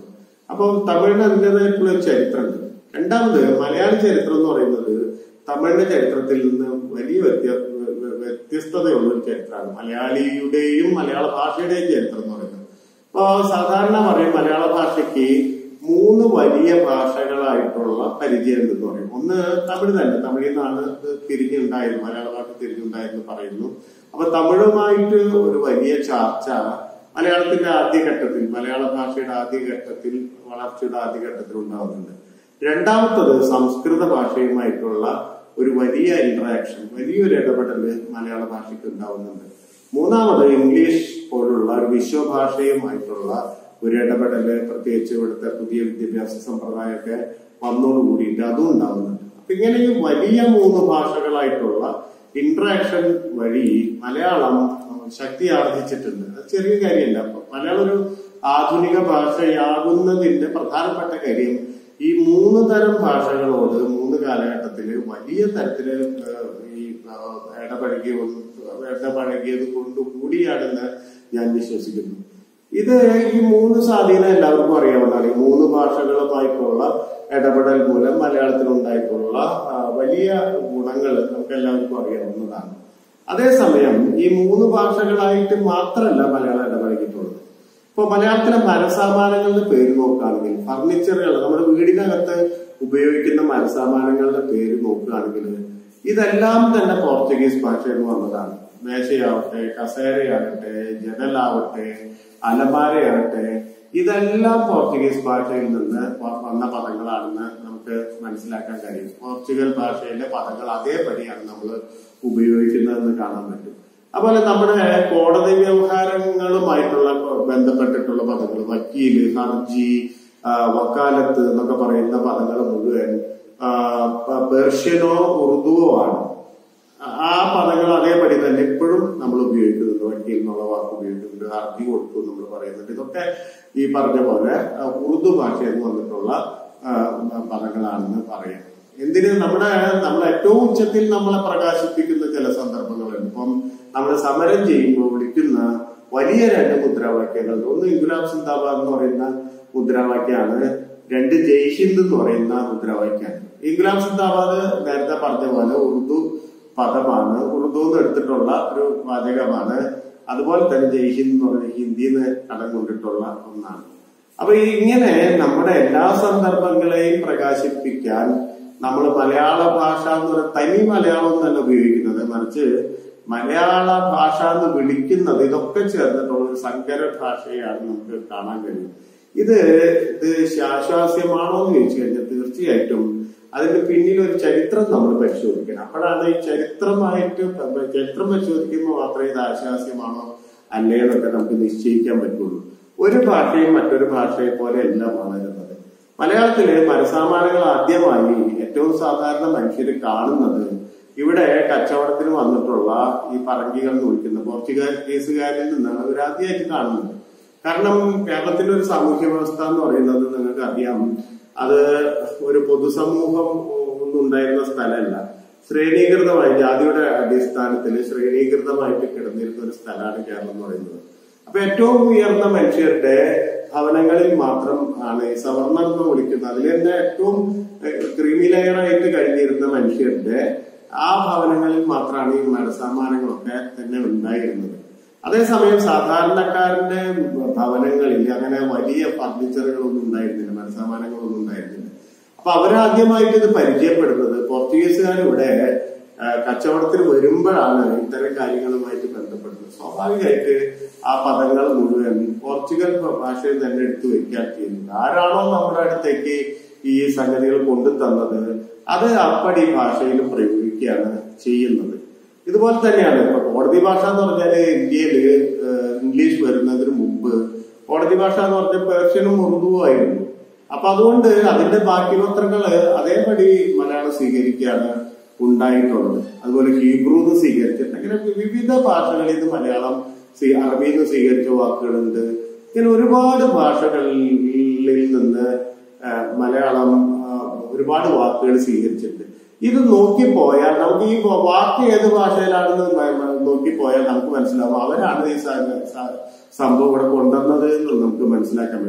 അപ്പോൾ തമിഴിന് അതിൻ്റെതായിട്ടുള്ള ഒരു ചരിത്രമുണ്ട് രണ്ടാമത് മലയാള ചരിത്രം എന്ന് പറയുന്നത് തമിഴിന്റെ ചരിത്രത്തിൽ നിന്ന് വലിയ വ്യത്യ വ്യ- വ്യത്യസ്തതയുള്ള ഒരു ചരിത്രമാണ് മലയാളിയുടെയും മലയാള ഭാഷയുടെയും ചരിത്രം എന്ന് പറയുന്നത് അപ്പൊ സാധാരണ പറയും മലയാള ഭാഷയ്ക്ക് മൂന്ന് വലിയ ഭാഷകളായിട്ടുള്ള പരിചയം ഉണ്ടെന്ന് പറയും ഒന്ന് തമിഴ് തന്നെ തമിഴിൽ നിന്നാണ് ഇത് തിരിഞ്ഞുണ്ടായത് മലയാള ഭാഷ തിരിഞ്ഞുണ്ടായെന്ന് പറയുന്നു അപ്പൊ തമിഴുമായിട്ട് ഒരു വലിയ ചർച്ച മലയാളത്തിന്റെ ആദ്യഘട്ടത്തിൽ മലയാള ഭാഷയുടെ ആദ്യഘട്ടത്തിൽ വളർച്ചയുടെ ആദ്യഘട്ടത്തിൽ ഉണ്ടാവുന്നുണ്ട് രണ്ടാമത്തത് സംസ്കൃത ഭാഷയുമായിട്ടുള്ള ഒരു വലിയ ഇന്ററാക്ഷൻ വലിയൊരു ഇടപെടല് മലയാള ഭാഷയ്ക്ക് ഉണ്ടാവുന്നുണ്ട് മൂന്നാമത് ഇംഗ്ലീഷ് പോലുള്ള ഒരു വിശ്വഭാഷയുമായിട്ടുള്ള ഒരു ഇടപെടല് പ്രത്യേകിച്ച് ഇവിടുത്തെ പുതിയ വിദ്യാഭ്യാസ സമ്പ്രദായമൊക്കെ വന്നോടുകൂടിയിട്ട് അതും ഉണ്ടാവുന്നുണ്ട് അപ്പൊ ഇങ്ങനെ ഈ വലിയ മൂന്ന് ഭാഷകളായിട്ടുള്ള ഇന്ററാക്ഷൻ വഴി മലയാളം ശക്തി ആർജിച്ചിട്ടുണ്ട് അത് ചെറിയ കാര്യമല്ല അപ്പൊ മലയാളം ഒരു ആധുനിക ഭാഷയാകുന്നതിന്റെ പ്രധാനപ്പെട്ട കാര്യം ഈ മൂന്ന് തരം ഭാഷകളോട് മൂന്ന് കാലഘട്ടത്തില് വലിയ തരത്തില് ഏഹ്, ഈ ഏഹ്, ഇടപഴകി വന്ന് ഇടപഴകിയത് കൊണ്ട് കൂടിയാണെന്ന് ഞാൻ വിശ്വസിക്കുന്നു ഇത് ഈ മൂന്ന് സ്വാധീനം എല്ലാവർക്കും അറിയാവുന്നതാണ് ഈ മൂന്ന് ഭാഷകളുമായിട്ടുള്ള ഇടപെടൽ മൂലം മലയാളത്തിൽ ഉണ്ടായിട്ടുള്ള ആ, വലിയ ഗുണങ്ങൾ നമുക്ക് എല്ലാവർക്കും അറിയാവുന്നതാണ് അതേസമയം ഈ മൂന്ന് ഭാഷകളായിട്ട് മാത്രമല്ല മലയാളം ഇടപഴകിയിട്ടുള്ളത് ഇപ്പൊ മലയാളത്തിലെ മരസാമാനങ്ങളുടെ പേര് നോക്കുകയാണെങ്കിൽ ഫർണിച്ചറുകൾ നമ്മുടെ വീടിനകത്ത് ഉപയോഗിക്കുന്ന മരസാമാനങ്ങളുടെ പേര് നോക്കുകയാണെങ്കിൽ ഇതെല്ലാം തന്നെ പോർച്ചുഗീസ് ഭാഷയിൽ നിന്ന് വന്നതാണ് മേശയാവട്ടെ കസേരയാകട്ടെ ജനലാവട്ടെ അലമാരയാകട്ടെ ഇതെല്ലാം പോർച്ചുഗീസ് ഭാഷയിൽ നിന്ന് വ- വന്ന പദങ്ങളാണെന്ന് നമുക്ക് മനസ്സിലാക്കാൻ കഴിയും പോർച്ചുഗൽ ഭാഷയിലെ പദങ്ങൾ അതേപടിയാണ് നമ്മൾ ഉപയോഗിക്കുന്നതെന്ന് കാണാൻ പറ്റും അതുപോലെ നമ്മുടെ കോടതി വ്യവഹാരങ്ങളുമായിട്ടുള്ള ബന്ധപ്പെട്ടിട്ടുള്ള പദങ്ങൾ വക്കീല് ഹർജി ആ, വക്കാലത്ത് എന്നൊക്കെ പറയുന്ന പദങ്ങൾ മുഴുവൻ ആ, പ- പേർഷ്യനോ ഉറുദുവോ ആണ് ആ പദങ്ങൾ അതേപടി തന്നെ ഇപ്പോഴും നമ്മൾ ഉപയോഗിക്കുന്നുണ്ട് വക്കീൽ എന്നുള്ള വാക്ക് ഉപയോഗിക്കുന്നുണ്ട് ഹർജി കൊടുക്കും നമ്മൾ പറയുന്നുണ്ട് ഇതൊക്കെ ഈ പറഞ്ഞ പോലെ ആ, ഉറുദു ഭാഷയിൽ നിന്ന് വന്നിട്ടുള്ള ആ, പദങ്ങളാണെന്ന് പറയാം എന്തിന് നമ്മുടെ നമ്മൾ ഏറ്റവും ഉച്ചത്തിൽ നമ്മളെ പ്രകാശിപ്പിക്കുന്ന ചില സന്ദർഭങ്ങളുണ്ട് ഇപ്പം നമ്മൾ സമരം ചെയ്യുമ്പോൾ വിളിക്കുന്ന വലിയ രണ്ട് മുദ്രാവാക്യങ്ങളുണ്ട് ഒന്ന് ഇൻഗുലാബ് സിന്ദാബാദ് എന്ന് പറയുന്ന മുദ്രാവാക്യമാണ് രണ്ട് ജയ് ഹിന്ദ് എന്ന് പറയുന്ന മുദ്രാവാക്യമാണ് ഇൻഗുലാബ് സിന്ദാബാദ് നേരത്തെ പറഞ്ഞ പോലെ ഉറുദു പദമാണ് ഉറുദു എന്ന് എടുത്തിട്ടുള്ള ഒരു വാചകമാണ് അതുപോലെ തന്നെ ജയ് ഹിന്ദ് എന്ന് പറയുന്ന ഹിന്ദിയിൽ നിന്ന് കടം കൊണ്ടിട്ടുള്ള ഒന്നാണ് അപ്പൊ ഈ ഇങ്ങനെ നമ്മുടെ എല്ലാ സന്ദർഭങ്ങളെയും പ്രകാശിപ്പിക്കാൻ നമ്മൾ മലയാള ഭാഷ എന്ന് പറയുന്ന തനി മലയാളം തന്നെ ഉപയോഗിക്കുന്നത് മറിച്ച് മലയാള ഭാഷ എന്ന് വിളിക്കുന്നത് ഇതൊക്കെ ചേർന്നിട്ടുള്ള ഒരു സങ്കര ഭാഷയാണ് നമുക്ക് കാണാൻ കഴിയും ഇത് ഇത് ശാശ്വാസ്യമാണോ എന്ന് ചോദിച്ചു കഴിഞ്ഞാൽ തീർച്ചയായിട്ടും അതിന്റെ പിന്നിൽ ഒരു ചരിത്രം നമ്മൾ പരിശോധിക്കണം അപ്പോഴാണ് ഈ ചരിത്രമായിട്ട് ചരിത്രം പരിശോധിക്കുമ്പോൾ മാത്രമേ ഇത് ആശാസ്യമാണോ അല്ലേ എന്നൊക്കെ നമുക്ക് നിശ്ചയിക്കാൻ പറ്റുള്ളൂ ഒരു ഭാഷയും മറ്റൊരു ഭാഷയെ പോലെ അല്ല വളരുന്നത് മലയാളത്തില് മരസാമാനങ്ങൾ ആദ്യമായി ഏറ്റവും സാധാരണ മനുഷ്യർ കാണുന്നത് ഇവിടെ കച്ചവടത്തിന് വന്നിട്ടുള്ള ഈ പറങ്കികൾ എന്ന് വിളിക്കുന്ന പോർച്ചുഗീസുകാരിൽ നിന്നാണ് അവർ ആദ്യമായിട്ട് കാണുന്നത് കാരണം കേരളത്തിലെ ഒരു സാമൂഹ്യ വ്യവസ്ഥ എന്ന് പറയുന്നത് നിങ്ങൾക്ക് അറിയാം അത് ഒരു പൊതുസമൂഹം ഒന്നും ഉണ്ടായിരുന്ന സ്ഥലമല്ല ശ്രേണീകൃതമായി ജാതിയുടെ അടിസ്ഥാനത്തിൽ ശ്രേണീകൃതമായിട്ട് കിടന്നിരുന്ന ഒരു സ്ഥലമാണ് കേരളം എന്ന് പറയുന്നത് അപ്പൊ ഏറ്റവും ഉയർന്ന മനുഷ്യരുടെ ഭവനങ്ങളിൽ മാത്രം ആണ് ഈ സവർണം എന്ന് വിളിക്കുന്നത് അതിൽ തന്നെ ഏറ്റവും ക്രീമി ലെയറായിട്ട് കഴിഞ്ഞിരുന്ന മനുഷ്യരുടെ ആ ഭവനങ്ങളിൽ മാത്രമാണ് ഈ മരസമ്മാനങ്ങളൊക്കെ തന്നെ ഉണ്ടായിരുന്നത് അതേസമയം സാധാരണക്കാരന്റെ ഭവനങ്ങളിൽ അങ്ങനെ വലിയ ഫർണിച്ചറുകളൊന്നും ഉണ്ടായിരുന്നില്ല മരസാമാനങ്ങളൊന്നും ഉണ്ടായിരുന്നില്ല അപ്പൊ അവരാദ്യമായിട്ട് ഇത് പരിചയപ്പെടുന്നത് പോർച്ചുഗീസുകാർ ഇവിടെ ആ, കച്ചവടത്തിന് വരുമ്പോഴാണ് ഇത്തരം കാര്യങ്ങളുമായിട്ട് ബന്ധപ്പെടുന്നത് സ്വാഭാവികമായിട്ട് ആ പദങ്ങൾ മുഴുവൻ പോർച്ചുഗൽ ഭാഷയിൽ തന്നെ എടുത്തു വെക്കാൻ ചെയ്യുന്നത് ആരാണോ നമ്മുടെ അടുത്തേക്ക് ഈ സംഗതികൾ കൊണ്ടു തന്നത് അത് അപ്പടി ഭാഷയിലും പ്രയോഗിക്കുകയാണ് ചെയ്യുന്നത് ഇതുപോലെ തന്നെയാണ് ഇപ്പൊ കോടതി ഭാഷ എന്ന് പറഞ്ഞാല് ഇന്ത്യയില് ഏഹ്, ഇംഗ്ലീഷ് വരുന്നതിന് മുമ്പ് കോടതി ഭാഷ എന്ന് പറഞ്ഞാൽ പേർഷ്യനും ഉറുദുവും ആയിരുന്നു അപ്പൊ അതുകൊണ്ട് അതിന്റെ ബാക്കിപത്രങ്ങള് അതേപടി മലയാളം സ്വീകരിക്കുകയാണ് ഉണ്ടായിട്ടുള്ളത് അതുപോലെ ഹീബ്രു എന്ന് സ്വീകരിച്ചിട്ട് അങ്ങനെ വിവിധ ഭാഷകളിൽ നിന്ന് മലയാളം സ്വീ- അറബിയിൽ നിന്ന് സ്വീകരിച്ച വാക്കുകളുണ്ട് ഇങ്ങനെ ഒരുപാട് ഭാഷകളിൽ നിന്ന് ആ, മലയാളം ആ, ഒരുപാട് വാക്കുകൾ സ്വീകരിച്ചിട്ടുണ്ട് ഇത് നോക്കിപ്പോയാൽ നമുക്ക് ഈ വാക്ക് ഏത് ഭാഷയിലാണെന്ന് മ- മ- നോക്കിപ്പോയാൽ നമുക്ക് മനസ്സിലാവും അവരാണ് ഈ സ- സ- സംഭവം ഇവിടെ കൊണ്ടുവന്നത് എന്ന് നമുക്ക് മനസ്സിലാക്കാൻ പറ്റും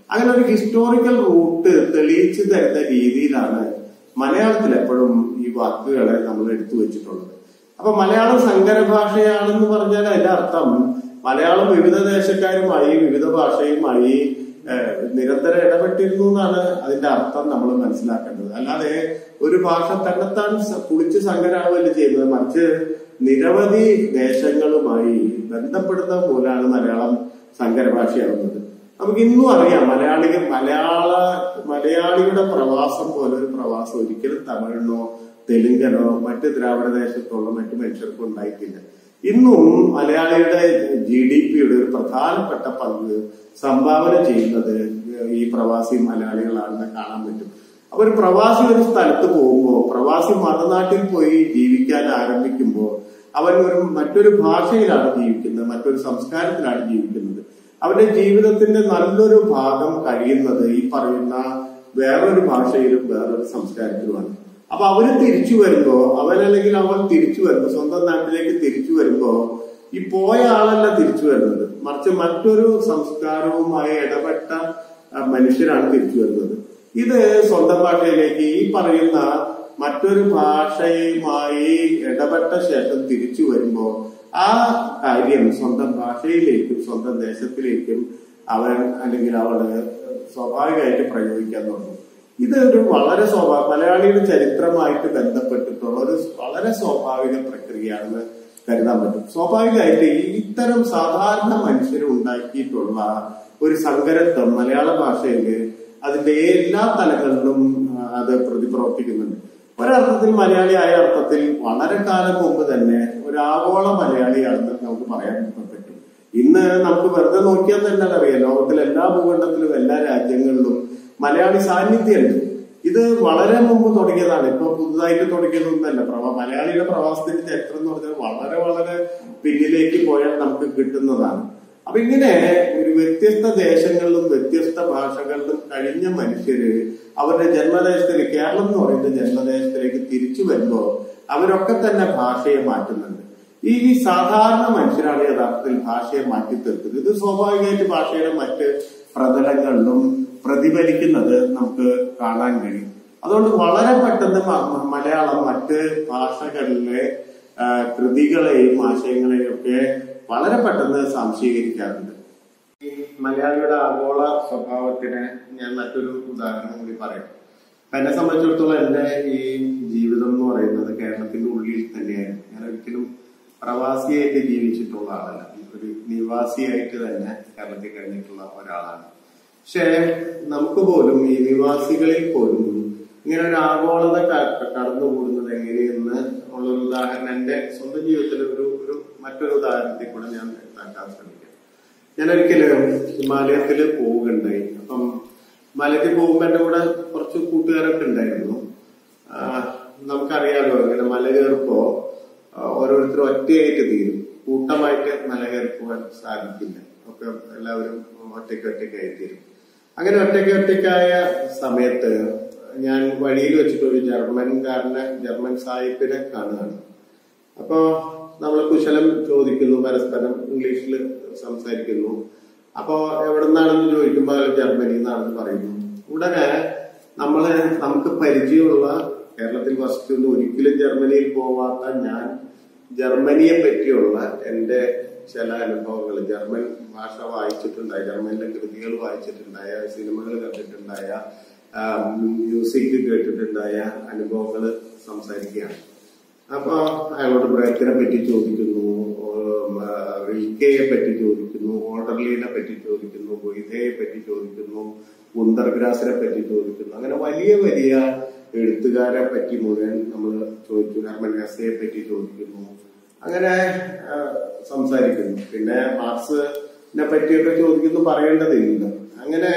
അങ്ങനെ ഒരു ഹിസ്റ്റോറിക്കൽ റൂട്ട് തെളിയിച്ചു തരുന്ന രീതിയിലാണ് മലയാളത്തിൽ എപ്പോഴും ഈ വാക്കുകളെ നമ്മൾ എടുത്തു വെച്ചിട്ടുള്ളത് അപ്പൊ മലയാളം സങ്കര ഭാഷയാണെന്ന് പറഞ്ഞാൽ അതിന്റെ അർത്ഥം മലയാളം വിവിധ ദേശക്കാരുമായി വിവിധ ഭാഷയുമായി ഏഹ്, നിരന്തരം ഇടപെട്ടിരുന്നു എന്നാണ് അതിന്റെ അർത്ഥം നമ്മൾ മനസ്സിലാക്കേണ്ടത് അല്ലാതെ ഒരു ഭാഷ തന്നെത്താൻ സ- കുളിച്ച് സങ്കരാവുകയല്ല ചെയ്യുന്നത് മറിച്ച് നിരവധി ദേശങ്ങളുമായി ബന്ധപ്പെടുന്ന മൂലമാണ് മലയാളം സങ്കര ഭാഷയാവുന്നത് നമുക്ക് ഇന്നും അറിയാം മലയാളി മലയാള മലയാളിയുടെ പ്രവാസം പോലെ ഒരു പ്രവാസം ഒരിക്കലും തമിഴിനോ തെലുങ്കനോ മറ്റ് ദ്രാവിഡ ദേശത്തുള്ള മറ്റു മനുഷ്യർക്കും ഉണ്ടായിട്ടില്ല ഇന്നും മലയാളിയുടെ ജി ഡി പിയുടെ ഒരു പ്രധാനപ്പെട്ട പങ്ക് സംഭാവന ചെയ്യുന്നത് ഈ പ്രവാസി മലയാളികളാണെന്ന് കാണാൻ പറ്റും അപ്പൊ ഒരു പ്രവാസി ഒരു സ്ഥലത്ത് പോകുമ്പോൾ പ്രവാസി മറുനാട്ടിൽ പോയി ജീവിക്കാൻ ആരംഭിക്കുമ്പോൾ അവൻ ഒരു മറ്റൊരു ഭാഷയിലാണ് ജീവിക്കുന്നത് മറ്റൊരു സംസ്കാരത്തിലാണ് ജീവിക്കുന്നത് അവന്റെ ജീവിതത്തിന്റെ നല്ലൊരു ഭാഗം കഴിയുന്നത് ഈ പറയുന്ന വേറൊരു ഭാഷയിലും വേറൊരു സംസ്കാരത്തിലുമാണ് അപ്പൊ അവര് തിരിച്ചു വരുമ്പോ അവൻ അല്ലെങ്കിൽ അവൻ തിരിച്ചു വരുമ്പോ സ്വന്തം നാട്ടിലേക്ക് തിരിച്ചു വരുമ്പോ ഈ പോയ ആളല്ല തിരിച്ചു വരുന്നത് മറിച്ച് മറ്റൊരു സംസ്കാരവുമായി ഇടപെട്ട ആ, മനുഷ്യരാണ് തിരിച്ചു വരുന്നത് ഇത് സ്വന്തം ഭാഷയിലേക്ക് ഈ പറയുന്ന മറ്റൊരു ഭാഷയുമായി ഇടപെട്ട ശേഷം തിരിച്ചു വരുമ്പോ ആ കാര്യം സ്വന്തം ഭാഷയിലേക്കും സ്വന്തം ദേശത്തിലേക്കും അവൻ അല്ലെങ്കിൽ അവള് സ്വാഭാവികമായിട്ട് പ്രയോഗിക്കാൻ തുടങ്ങും ഇത് ഒരു വളരെ സ്വാഭാവിക മലയാളിയുടെ ചരിത്രമായിട്ട് ബന്ധപ്പെട്ടിട്ടുള്ള ഒരു വളരെ സ്വാഭാവിക പ്രക്രിയയാണെന്ന് കരുതാൻ പറ്റും സ്വാഭാവികമായിട്ട് ഈ ഇത്തരം സാധാരണ മനുഷ്യർ ഉണ്ടാക്കിയിട്ടുള്ള ഒരു സങ്കരത്വം മലയാള ഭാഷയില് അതിന്റെ എല്ലാ തലങ്ങളിലും ആ, അത് പ്രതിപ്രവർത്തിക്കുന്നുണ്ട് ഒരർത്ഥത്തിൽ മലയാളിയായ അർത്ഥത്തിൽ വളരെ കാലം മുമ്പ് തന്നെ ഒരു ആഗോള മലയാളിയാണെന്ന് നമുക്ക് പറയാൻ പറ്റും ഇന്ന് നമുക്ക് വെറുതെ നോക്കിയാൽ തന്നെ അറിയാം ലോകത്തിലെ എല്ലാ ഭൂഖണ്ഡത്തിലും എല്ലാ രാജ്യങ്ങളിലും മലയാളി സാന്നിധ്യമുണ്ട് ഇത് വളരെ മുമ്പ് തുടങ്ങിയതാണ് ഇപ്പൊ പുതുതായിട്ട് തുടങ്ങിയതൊന്നല്ല പ്രവാ മലയാളിയുടെ പ്രവാസത്തിന്റെ ചരിത്രം എന്ന് പറഞ്ഞാൽ വളരെ വളരെ പിന്നിലേക്ക് പോയാൽ നമുക്ക് കിട്ടുന്നതാണ് അപ്പൊ ഇങ്ങനെ ഒരു വ്യത്യസ്ത ദേശങ്ങളിലും വ്യത്യസ്ത ഭാഷകളിലും കഴിഞ്ഞ മനുഷ്യര് അവരുടെ ജന്മദേശത്തിലേക്ക് കേരളം എന്ന് പറയുന്ന ജന്മദേശത്തിലേക്ക് തിരിച്ചു വരുമ്പോ അവരൊക്കെ തന്നെ ഭാഷയെ മാറ്റുന്നുണ്ട് ഈ സാധാരണ മനുഷ്യരാണ് യഥാർത്ഥത്തിൽ ഭാഷയെ മാറ്റി തീർക്കുന്നത് ഇത് സ്വാഭാവികമായിട്ട് ഭാഷയുടെ മറ്റ് പ്രതലങ്ങളിലും പ്രതിഫലിക്കുന്നത് നമുക്ക് കാണാൻ കഴിയും അതുകൊണ്ട് വളരെ പെട്ടെന്ന് മ- മ- മലയാളം മറ്റ് ഭാഷകളിലെ ആ, കൃതികളെയും ആശയങ്ങളെയും ഒക്കെ വളരെ പെട്ടെന്ന് സംശീകരിക്കാറുണ്ട് ഈ മലയാളിയുടെ ആഗോള സ്വഭാവത്തിന് ഞാൻ മറ്റൊരു ഉദാഹരണം കൂടി പറയാം അപ്പൊ എന്നെ സംബന്ധിച്ചിടത്തോളം എന്റെ ഈ ജീവിതം എന്ന് പറയുന്നത് കേരളത്തിന്റെ ഉള്ളിൽ തന്നെയായിരുന്നു ഞാൻ ഒരിക്കലും പ്രവാസിയായിട്ട് ജീവിച്ചിട്ടുള്ള ആളല്ല ഒരു നിവാസിയായിട്ട് തന്നെ കേരളത്തിൽ കഴിഞ്ഞിട്ടുള്ള ഒരാളാണ് പക്ഷേ നമുക്ക് പോലും ഈ നിവാസികളിൽ പോലും ഇങ്ങനെ ഒരു ആഗോളത ക- കടന്നുകൂടുന്നത് എങ്ങനെയെന്ന് ഉള്ളൊരു ഉദാഹരണം എന്റെ സ്വന്തം ജീവിതത്തിലെ ഒരു ഒരു മറ്റൊരു ഉദാഹരണത്തിൽ കൂടെ ഞാൻ വ്യക്തമാക്കാൻ ശ്രമിക്കാം ഞാൻ ഒരിക്കലും ഹിമാലയത്തില് പോവുകയുണ്ടായി അപ്പം ഹിമാലയത്തിൽ പോകുമ്പോ എന്റെ കൂടെ കുറച്ച് കൂട്ടുകാരൊക്കെ ഉണ്ടായിരുന്നു ആ, നമുക്കറിയാലോ ഇങ്ങനെ മല കയറുമ്പോ ആ, ഓരോരുത്തരും ഒറ്റയായിട്ട് തീരും കൂട്ടമായിട്ട് മല കയറി പോകാൻ സാധിക്കില്ല ഒക്കെ എല്ലാവരും ഒറ്റയ്ക്ക് ഒറ്റയ്ക്കായി തീരും അങ്ങനെ ഒറ്റയ്ക്ക് ഒറ്റയ്ക്കായ സമയത്ത് ഞാൻ വഴിയിൽ വെച്ചിട്ട് ഒരു ജർമ്മൻകാരനെ ജർമ്മൻ സാഹിബിനെ കാണുകയാണ് അപ്പോ നമ്മൾ കുശലം ചോദിക്കുന്നു പരസ്പരം ഇംഗ്ലീഷിൽ സംസാരിക്കുന്നു അപ്പോ എവിടെ നിന്നാണെന്ന് ചോദിക്കുമ്പോൾ അയാൾ ജർമ്മനിയിൽ നിന്നാണെന്ന് പറയുന്നു ഉടനെ നമ്മള് നമുക്ക് പരിചയമുള്ള കേരളത്തിൽ വസിക്കുന്ന ഒരിക്കലും ജർമ്മനിയിൽ പോവാത്ത ഞാൻ ജർമ്മനിയെ പറ്റിയുള്ള എന്റെ ചില അനുഭവങ്ങൾ ജർമ്മൻ ഭാഷ വായിച്ചിട്ടുണ്ടായ ജർമ്മനിലെ കൃതികൾ വായിച്ചിട്ടുണ്ടായ സിനിമകൾ കണ്ടിട്ടുണ്ടായ ആ, മ്യൂസിക് കേട്ടിട്ടുണ്ടായ അനുഭവങ്ങൾ സംസാരിക്കുകയാണ് അപ്പൊ അയാളോട് ബ്രേക്കിനെ പറ്റി ചോദിക്കുന്നു ഉം, ആ, റിൽക്കയെ പറ്റി ചോദിക്കുന്നു ഓർഡർലിനെ പറ്റി ചോദിക്കുന്നു ഗൊയ്തയെ പറ്റി ചോദിക്കുന്നു ഉന്തർഗ്രാസിനെ പറ്റി ചോദിക്കുന്നു അങ്ങനെ വലിയ വലിയ എഴുത്തുകാരെ പറ്റി മുഴുവൻ നമ്മൾ ചോദിച്ചു ഹർമൻ ഹസയെ പറ്റി ചോദിക്കുന്നു അങ്ങനെ ആ, സംസാരിക്കുന്നു പിന്നെ മാർക്സിനെ പറ്റിയൊക്കെ ചോദിക്കുന്നു പറയേണ്ടതില്ല അങ്ങനെ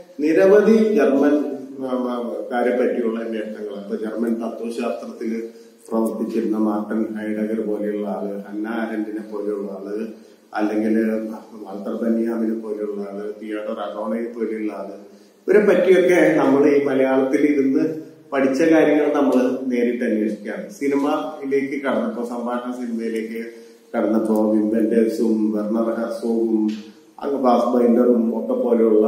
നിരവധി ജർമ്മൻ ആ, ആ, കാരെ പറ്റിയുള്ള അന്വേഷണങ്ങൾ ഇപ്പൊ ജർമ്മൻ തത്വശാസ്ത്രത്തില് പ്രവർത്തിച്ചിരുന്ന മാർട്ടൻ ഹൈഡഗർ പോലെയുള്ള ആള് ഹന്ന ആരന്റിനെ പോലെയുള്ള ആള് അല്ലെങ്കിൽ വാൾട്ടർ ബനിയാമിനെ പോലെയുള്ള ആള് തിയേറ്റർ അഡോണയെ പോലെയുള്ള ആള് ഇവരെ പറ്റിയൊക്കെ നമ്മൾ ഈ മലയാളത്തിൽ ഇരുന്ന് പഠിച്ച കാര്യങ്ങൾ നമ്മൾ നേരിട്ട് അന്വേഷിക്കുകയാണ് സിനിമയിലേക്ക് കടന്നപ്പോ സംഭാഷണ സിനിമയിലേക്ക് കടന്നപ്പോ വിംബൻഡേഴ്സും വെർണർ ഹെർസോഗും അങ്ങ് ബാസ് ബൈൻഡറും ഒക്കെ പോലെയുള്ള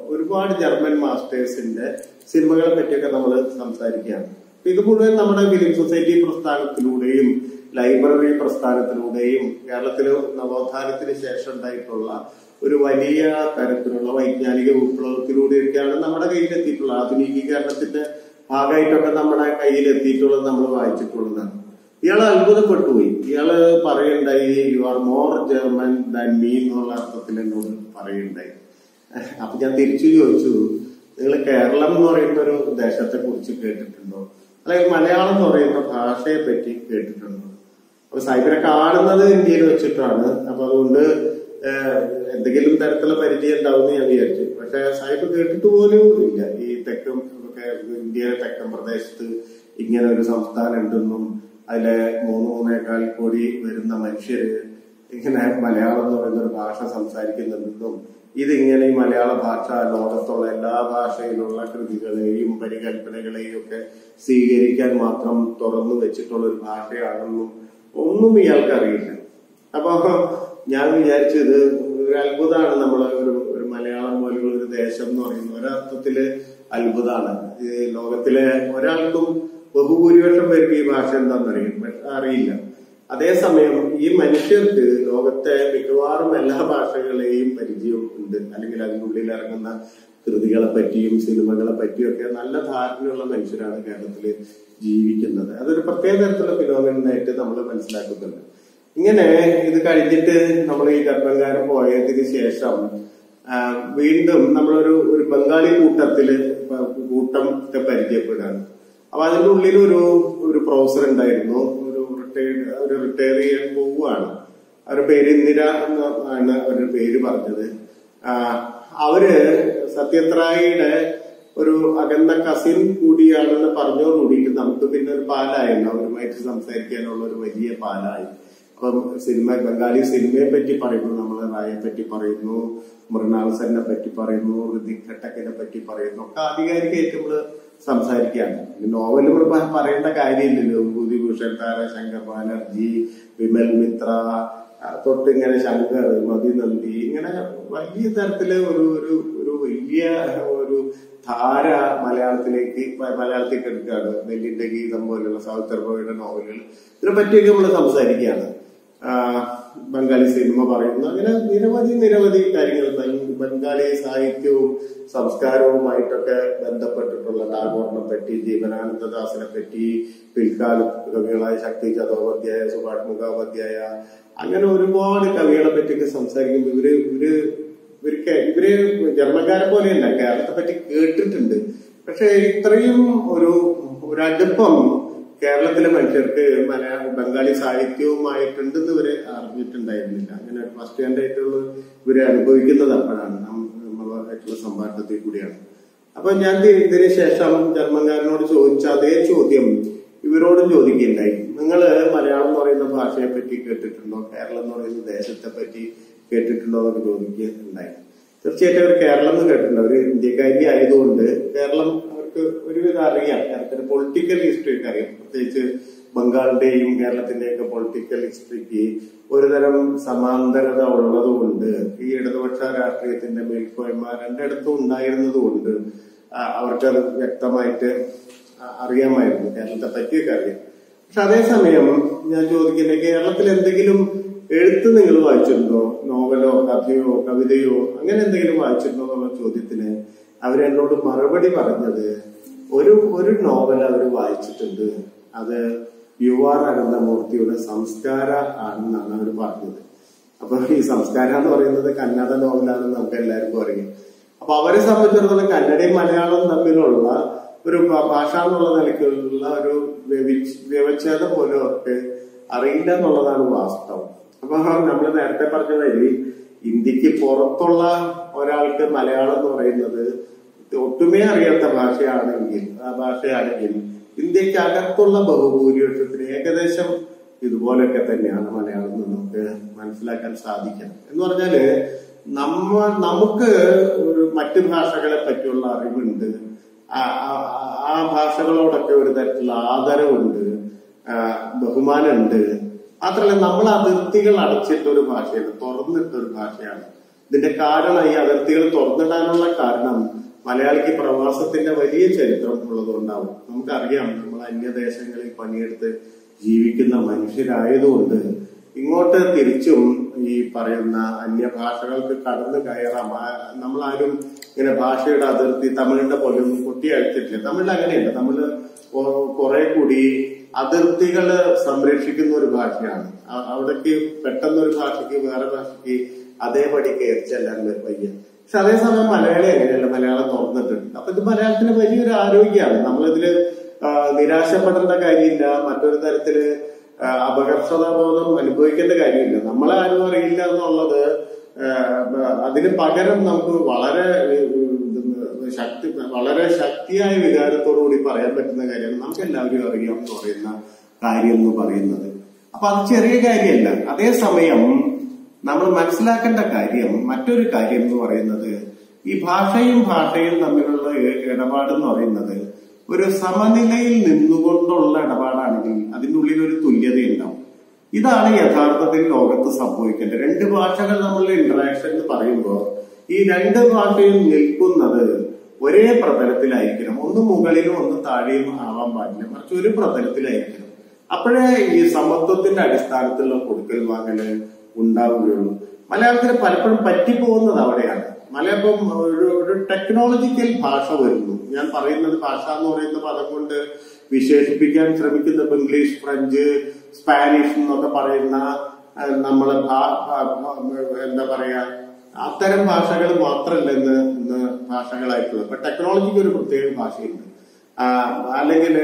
ഒരുപാട് ജർമ്മൻ മാസ്റ്റേഴ്സിന്റെ സിനിമകളെ പറ്റിയൊക്കെ നമ്മൾ സംസാരിക്കുകയാണ് അപ്പൊ ഇത് മുഴുവൻ നമ്മുടെ ഫിലിം സൊസൈറ്റി പ്രസ്ഥാനത്തിലൂടെയും ലൈബ്രറി പ്രസ്ഥാനത്തിലൂടെയും കേരളത്തിലെ നവോത്ഥാനത്തിന് ശേഷം ഉണ്ടായിട്ടുള്ള ഒരു വലിയ തരത്തിലുള്ള വൈജ്ഞാനിക വിപ്ലവത്തിലൂടെയൊക്കെയാണ് നമ്മുടെ കയ്യിലെത്തിയിട്ടുള്ളത് ആധുനികീകരണത്തിന്റെ ഭാഗമായിട്ടൊക്കെ നമ്മുടെ കയ്യിലെത്തിയിട്ടുള്ളത് നമ്മൾ വായിച്ചിട്ടുള്ളതാണ് ഇയാൾ അത്ഭുതപ്പെട്ടു പോയി ഇയാള് പറയുണ്ടായി you are more German than me എന്നുള്ള അർത്ഥത്തിൽ എന്നോട് പറയുണ്ടായി അപ്പൊ ഞാൻ തിരിച്ചു ചോദിച്ചു നിങ്ങൾ കേരളം എന്ന് പറയുന്ന ഒരു ദേശത്തെ കുറിച്ച് കേട്ടിട്ടുണ്ടോ അല്ലെങ്കിൽ മലയാളം എന്ന് പറയുന്ന ഭാഷയെ പറ്റി കേട്ടിട്ടുണ്ടോ അപ്പൊ സാഹിബിനെ കാണുന്നത് ഇന്ത്യയിൽ വെച്ചിട്ടാണ് അപ്പൊ അതുകൊണ്ട് ഏഹ്, എന്തെങ്കിലും തരത്തിലുള്ള പരിചയം ഉണ്ടാവും ഞാൻ വിചാരിച്ചു പക്ഷെ സാഹിബ് കേട്ടിട്ട് പോലും ഇല്ല ഈ തെക്കും ഒക്കെ ഇന്ത്യയിലെ തെക്കൻ പ്രദേശത്ത് ഇങ്ങനെ ഒരു സംസ്ഥാനം ഉണ്ടെന്നും അതിലെ മൂന്ന് മൂന്നേകാൽ കോടി വരുന്ന മനുഷ്യര് ഇങ്ങനെ മലയാളം എന്ന് പറയുന്ന ഒരു ഭാഷ സംസാരിക്കുന്നുണ്ടെന്നും ഇതിങ്ങനെ ഈ മലയാള ഭാഷ ലോകത്തുള്ള എല്ലാ ഭാഷയിലുള്ള കൃതികളെയും പരികല്പനകളെയും ഒക്കെ സ്വീകരിക്കാൻ മാത്രം തുറന്നു വെച്ചിട്ടുള്ള ഒരു ഭാഷയാണെന്നും ഒന്നും ഇയാൾക്ക് അറിയില്ല അപ്പൊ ഞാൻ വിചാരിച്ചത് ഒരു അത്ഭുതമാണ് നമ്മളെ ഒരു ഒരു മലയാളം പോലുള്ള ഒരു ദേശം എന്ന് പറയുന്നത് ഒരർത്ഥത്തില് അത്ഭുതമാണ് ഈ ലോകത്തിലെ ഒരാൾക്കും ബഹുഭൂരിപക്ഷം പേർക്ക് ഈ ഭാഷ എന്താണെന്ന് അറിയും പക്ഷെ അറിയില്ല അതേസമയം ഈ മനുഷ്യർക്ക് ലോകത്തെ മിക്കവാറും എല്ലാ ഭാഷകളെയും പരിചയം ഉണ്ട് അല്ലെങ്കിൽ അതിനുള്ളിൽ ഇറങ്ങുന്ന കൃതികളെ പറ്റിയും സിനിമകളെ പറ്റിയും ഒക്കെ നല്ല ധാരണയുള്ള മനുഷ്യരാണ് കേരളത്തിൽ ജീവിക്കുന്നത് അതൊരു പ്രത്യേക തരത്തിലുള്ള ഫിനോമിനായിട്ട് നമ്മൾ മനസ്സിലാക്കുന്നുണ്ട് ഇങ്ങനെ ഇത് കഴിഞ്ഞിട്ട് നമ്മൾ ഈ ഗർഭങ്കാരം പോയതിന് ശേഷം ആ, വീണ്ടും നമ്മളൊരു ഒരു ബംഗാളി കൂട്ടത്തില് പ- കൂട്ടത്തെ പരിചയപ്പെടുകയാണ് അപ്പൊ അതിന്റെ ഉള്ളിൽ ഒരു ഒരു പ്രൊഫസർ ഉണ്ടായിരുന്നു ഒരു റിട്ടയർഡ് ഒരു റിട്ടയർ ചെയ്യാൻ പോവുകയാണ് അവരുടെ പേര് ഇന്ദിര എന്ന് ആണ് അവരുടെ പേര് പറഞ്ഞത് ആ, അവര് സത്യത്രായിയുടെ ഒരു അകന്ന കസിൻ കൂടിയാണെന്ന് പറഞ്ഞോട് കൂടിയിട്ട് നമുക്ക് പിന്നെ ഒരു പാലായിരുന്നു അവരുമായിട്ട് സംസാരിക്കാനുള്ള ഒരു വലിയ പാലായി അപ്പം സിനിമ ബംഗാളി സിനിമയെ പറ്റി പറയുന്നു നമ്മൾ റായെ പറ്റി പറയുന്നു മൃണാൾ സെന്നെ പറ്റി പറയുന്നു ഋതിക് ഘട്ടക്കിനെ പറ്റി പറയുന്നു ഒക്കെ ആധികാരികമായിട്ട് നമ്മള് സംസാരിക്കുകയാണ് നോവൽ നമ്മൾ പ- പറയേണ്ട കാര്യമില്ലല്ലോ ഭൂതിഭൂഷൺ താര ശങ്കർ ബാനർജി വിമൽ മിത്ര ആ, തൊട്ട് ഇങ്ങനെ ശങ്കർ മതി നന്ദി ഇങ്ങനെ വലിയ തരത്തില് ഒരു ഒരു ഒരു വലിയ ഒരു ധാര മലയാളത്തിലേക്ക് മ- മലയാളത്തിലേക്ക് എടുക്കുകയാണ് നെല്ലിന്റെ ഗീതം പോലുള്ള സാവിത്രിയുടെ നോവലുകൾ ഇതിനെ പറ്റിയൊക്കെ നമ്മൾ സംസാരിക്കുകയാണ് ആ, ബംഗാളി സിനിമ പറയുന്നു അങ്ങനെ നിരവധി നിരവധി കാര്യങ്ങൾ ബംഗ് ബംഗാളി സാഹിത്യവും സംസ്കാരവുമായിട്ടൊക്കെ ബന്ധപ്പെട്ടിട്ടുള്ള ടാഗോറിനെ പറ്റി ജീവനാനന്ദദാസിനെ പറ്റി പിൽക്കാല കവികളായ ശക്തി ചതോപാധ്യായ സുഭാഷ് മുഖോപാധ്യായ അങ്ങനെ ഒരുപാട് കവികളെ പറ്റിയൊക്കെ സംസാരിക്കുമ്പോൾ ഇവര് ഇവര് ഇവർക്ക് ഇവര് ജർമ്മൻകാരെ പോലെയല്ല കേരളത്തെ പറ്റി കേട്ടിട്ടുണ്ട് പക്ഷെ ഇത്രയും ഒരു ഒരു അടുപ്പം കേരളത്തിലെ മനുഷ്യർക്ക് മലയാള ബംഗാളി സാഹിത്യവുമായിട്ടുണ്ടെന്ന് ഇവര് അറിഞ്ഞിട്ടുണ്ടായിരുന്നില്ല അങ്ങനെ ഫസ്റ്റ് ഹാൻഡ് ആയിട്ടുള്ള ഇവര് അനുഭവിക്കുന്നത് അപ്പോഴാണ് നം- നമ്മളായിട്ടുള്ള സംഭാഷണത്തിൽ കൂടിയാണ് അപ്പൊ ഞാൻ ദി- ഇതിന് ശേഷം ജർമ്മൻകാരനോട് ചോദിച്ച അതേ ചോദ്യം ഇവരോടും ചോദിക്കുകയുണ്ടായി നിങ്ങൾ മലയാളം എന്ന് പറയുന്ന ഭാഷയെ പറ്റി കേട്ടിട്ടുണ്ടോ കേരളം എന്ന് പറയുന്ന ദേശത്തെ പറ്റി കേട്ടിട്ടുണ്ടോ എന്നൊക്കെ ചോദിക്കുകയുണ്ടായി തീർച്ചയായിട്ടും അവർ കേരളം എന്ന് കേട്ടിട്ടുണ്ട് അവർ ഇന്ത്യക്കാരി ആയതുകൊണ്ട് കേരളം അവർക്ക് ഒരുവിധം അറിയാം കേരളത്തിന്റെ പൊളിറ്റിക്കൽ ഹിസ്റ്ററി ഒക്കെ അറിയാം പ്രത്യേകിച്ച് ബംഗാളിന്റെയും കേരളത്തിന്റെയും ഒക്കെ പൊളിറ്റിക്കൽ ഹിസ്റ്ററിക്ക് ഒരുതരം സമാന്തരത ഉള്ളതുകൊണ്ട് ഈ ഇടതുപക്ഷ രാഷ്ട്രീയത്തിന്റെ മേൽക്കോയ്മ രണ്ടിടത്തും ഉണ്ടായിരുന്നതുകൊണ്ട് ആ, അവർക്കത് വ്യക്തമായിട്ട് അ- അറിയാമായിരുന്നു കേരളത്തെ പറ്റിയൊക്കെ അറിയാം പക്ഷെ അതേസമയം ഞാൻ ചോദിക്കുന്നത് കേരളത്തിൽ എന്തെങ്കിലും എഴുത്ത് നിങ്ങൾ വായിച്ചിട്ടുണ്ടോ നോവലോ കഥയോ കവിതയോ അങ്ങനെ എന്തെങ്കിലും വായിച്ചിട്ടുണ്ടോ എന്നുള്ള ചോദ്യത്തിന് അവരെന്നോട് മറുപടി പറഞ്ഞത് ഒരു ഒരു നോവൽ അവർ വായിച്ചിട്ടുണ്ട് അത് യു ആർ അനന്തമൂർത്തിയുടെ സംസ്കാര ആണെന്നാണ് അവർ പറഞ്ഞത് അപ്പൊ ഈ സംസ്കാരം എന്ന് പറയുന്നത് കന്നഡ നോവലാണെന്ന് നമുക്ക് എല്ലാവർക്കും അറിയാം അപ്പൊ അവരെ സംബന്ധിച്ചിടത്തോളം കന്നഡയും മലയാളവും തമ്മിലുള്ള ഒരു ഭ- ഭാഷ എന്നുള്ള നിലയ്ക്കുള്ള ഒരു വ്യവിച്- വ്യവച്ഛേദം പോലും അവർക്ക് അറിയില്ല എന്നുള്ളതാണ് വാസ്തവം അപ്പൊ നമ്മൾ നേരത്തെ പറഞ്ഞ വഴി ഇന്ത്യക്ക് പുറത്തുള്ള ഒരാൾക്ക് മലയാളം എന്ന് പറയുന്നത് ഒട്ടുമേ അറിയാത്ത ഭാഷയാണെങ്കിൽ ആ ഭാഷയാണെങ്കിൽ ഇന്ത്യക്ക് അകത്തുള്ള ബഹുഭൂരിപക്ഷത്തിന് ഏകദേശം ഇതുപോലൊക്കെ തന്നെയാണ് മലയാളം എന്ന് നമുക്ക് മനസ്സിലാക്കാൻ സാധിക്കണം എന്ന് പറഞ്ഞാല് നമ്മ നമുക്ക് ഒരു മറ്റു ഭാഷകളെ പറ്റിയുള്ള അറിവുണ്ട് ആ- ആ- ആ ഭാഷകളോടൊക്കെ ഒരു തരത്തിലുള്ള ആദരവുണ്ട് ആ, ബഹുമാനമുണ്ട് മാത്രമല്ല നമ്മൾ അതിർത്തികൾ അടച്ചിട്ട ഒരു ഭാഷയാണ് തുറന്നിട്ട ഒരു ഭാഷയാണ് ഇതിന്റെ കാരണം ഈ അതിർത്തികൾ തുറന്നിടാനുള്ള കാരണം മലയാളിക്ക് പ്രവാസത്തിന്റെ വലിയ ചരിത്രം ഉള്ളതുകൊണ്ടാവും നമുക്കറിയാം നമ്മൾ അന്യദേശങ്ങളിൽ പണിയെടുത്ത് ജീവിക്കുന്ന മനുഷ്യരായതുകൊണ്ട് ഇങ്ങോട്ട് തിരിച്ചും ഈ പറയുന്ന അന്യഭാഷകൾക്ക് കടന്നു കയറാം ആ- നമ്മളാരും ഇങ്ങനെ ഭാഷയുടെ അതിർത്തി തമിഴിന്റെ പോലെ ഒന്നും കൊട്ടി അഴിച്ചിട്ടില്ല തമിഴിൽ അങ്ങനെയല്ല തമിഴ് കൊ- കുറെ കൂടി അതിർത്തികള് സംരക്ഷിക്കുന്ന ഒരു ഭാഷയാണ് അ- അവിടേക്ക് പെട്ടെന്ന് ഒരു ഭാഷയ്ക്ക് വേറെ ഭാഷയ്ക്ക് അതേപടി കയറിച്ചെല്ലാൻ വയ്യ പക്ഷെ അതേസമയം മലയാളി അങ്ങനെയല്ല മലയാളം തുറന്നിട്ടുണ്ട് അപ്പൊ ഇത് മലയാളത്തിന് വലിയൊരു ആരോഗ്യമാണ് നമ്മളിതില് ആ, നിരാശപ്പെടേണ്ട കാര്യമില്ല മറ്റൊരു തരത്തില് ആ, അപകർഷതാബോധം അനുഭവിക്കേണ്ട കാര്യമില്ല നമ്മളെ ആരും അറിയില്ല എന്നുള്ളത് ആ, അതിന് പകരം നമുക്ക് വളരെ ഏഹ്, ശക്തി വളരെ ശക്തിയായ വികാരത്തോടു കൂടി പറയാൻ പറ്റുന്ന കാര്യമാണ് നമുക്ക് എല്ലാവരും അറിയാം എന്ന് പറയുന്ന കാര്യം എന്ന് പറയുന്നത് അപ്പൊ അത് ചെറിയ കാര്യമല്ല അതേസമയം നമ്മൾ മനസ്സിലാക്കേണ്ട കാര്യം മറ്റൊരു കാര്യം എന്ന് പറയുന്നത് ഈ ഭാഷയും ഭാഷയും തമ്മിലുള്ള ഇ- ഇടപാട് എന്ന് പറയുന്നത് ഒരു സമനിലയിൽ നിന്നുകൊണ്ടുള്ള ഇടപാടാണെങ്കിൽ അതിൻ്റെ ഉള്ളിൽ ഒരു തുല്യത ഉണ്ടാവും ഇതാണ് യഥാർത്ഥത്തിൽ ലോകത്ത് സംഭവിക്കേണ്ടത് രണ്ട് ഭാഷകൾ തമ്മിലുള്ള ഇന്ററാക്ഷൻ എന്ന് പറയുമ്പോൾ ഈ രണ്ട് ഭാഷയും നിൽക്കുന്നത് ഒരേ പ്രതലത്തിലായിരിക്കണം ഒന്ന് മുകളിലും ഒന്ന് താഴെയും ആവാൻ പാടില്ല മറിച്ച് ഒരു പ്രതലത്തിലായിരിക്കണം അപ്പോഴേ ഈ സമത്വത്തിന്റെ അടിസ്ഥാനത്തിലുള്ള കൊടുക്കൽ വാങ്ങല് ഉണ്ടാവുകയുള്ളൂ മലയാളത്തിൽ പലപ്പോഴും പറ്റിപ്പോകുന്നത് അവിടെയാണ് മലയാളം ഒരു ഒരു ടെക്നോളജിക്കൽ ഭാഷ വരുന്നു ഞാൻ പറയുന്നത് ഭാഷ എന്ന് പറയുന്ന പദം കൊണ്ട് വിശേഷിപ്പിക്കാൻ ശ്രമിക്കുന്ന ഇപ്പൊ ഇംഗ്ലീഷ് ഫ്രഞ്ച് സ്പാനിഷ് എന്നൊക്കെ പറയുന്ന അഹ് നമ്മളെ ഭാ- ഭാ- ഭാ- എന്താ പറയാ അത്തരം ഭാഷകൾ മാത്രമല്ല ഇന്ന് ഇന്ന് ഭാഷകളായിട്ടുള്ളത് ഇപ്പൊ ടെക്നോളജിക്ക് ഒരു പ്രത്യേക ഭാഷയുണ്ട് അല്ലെങ്കിൽ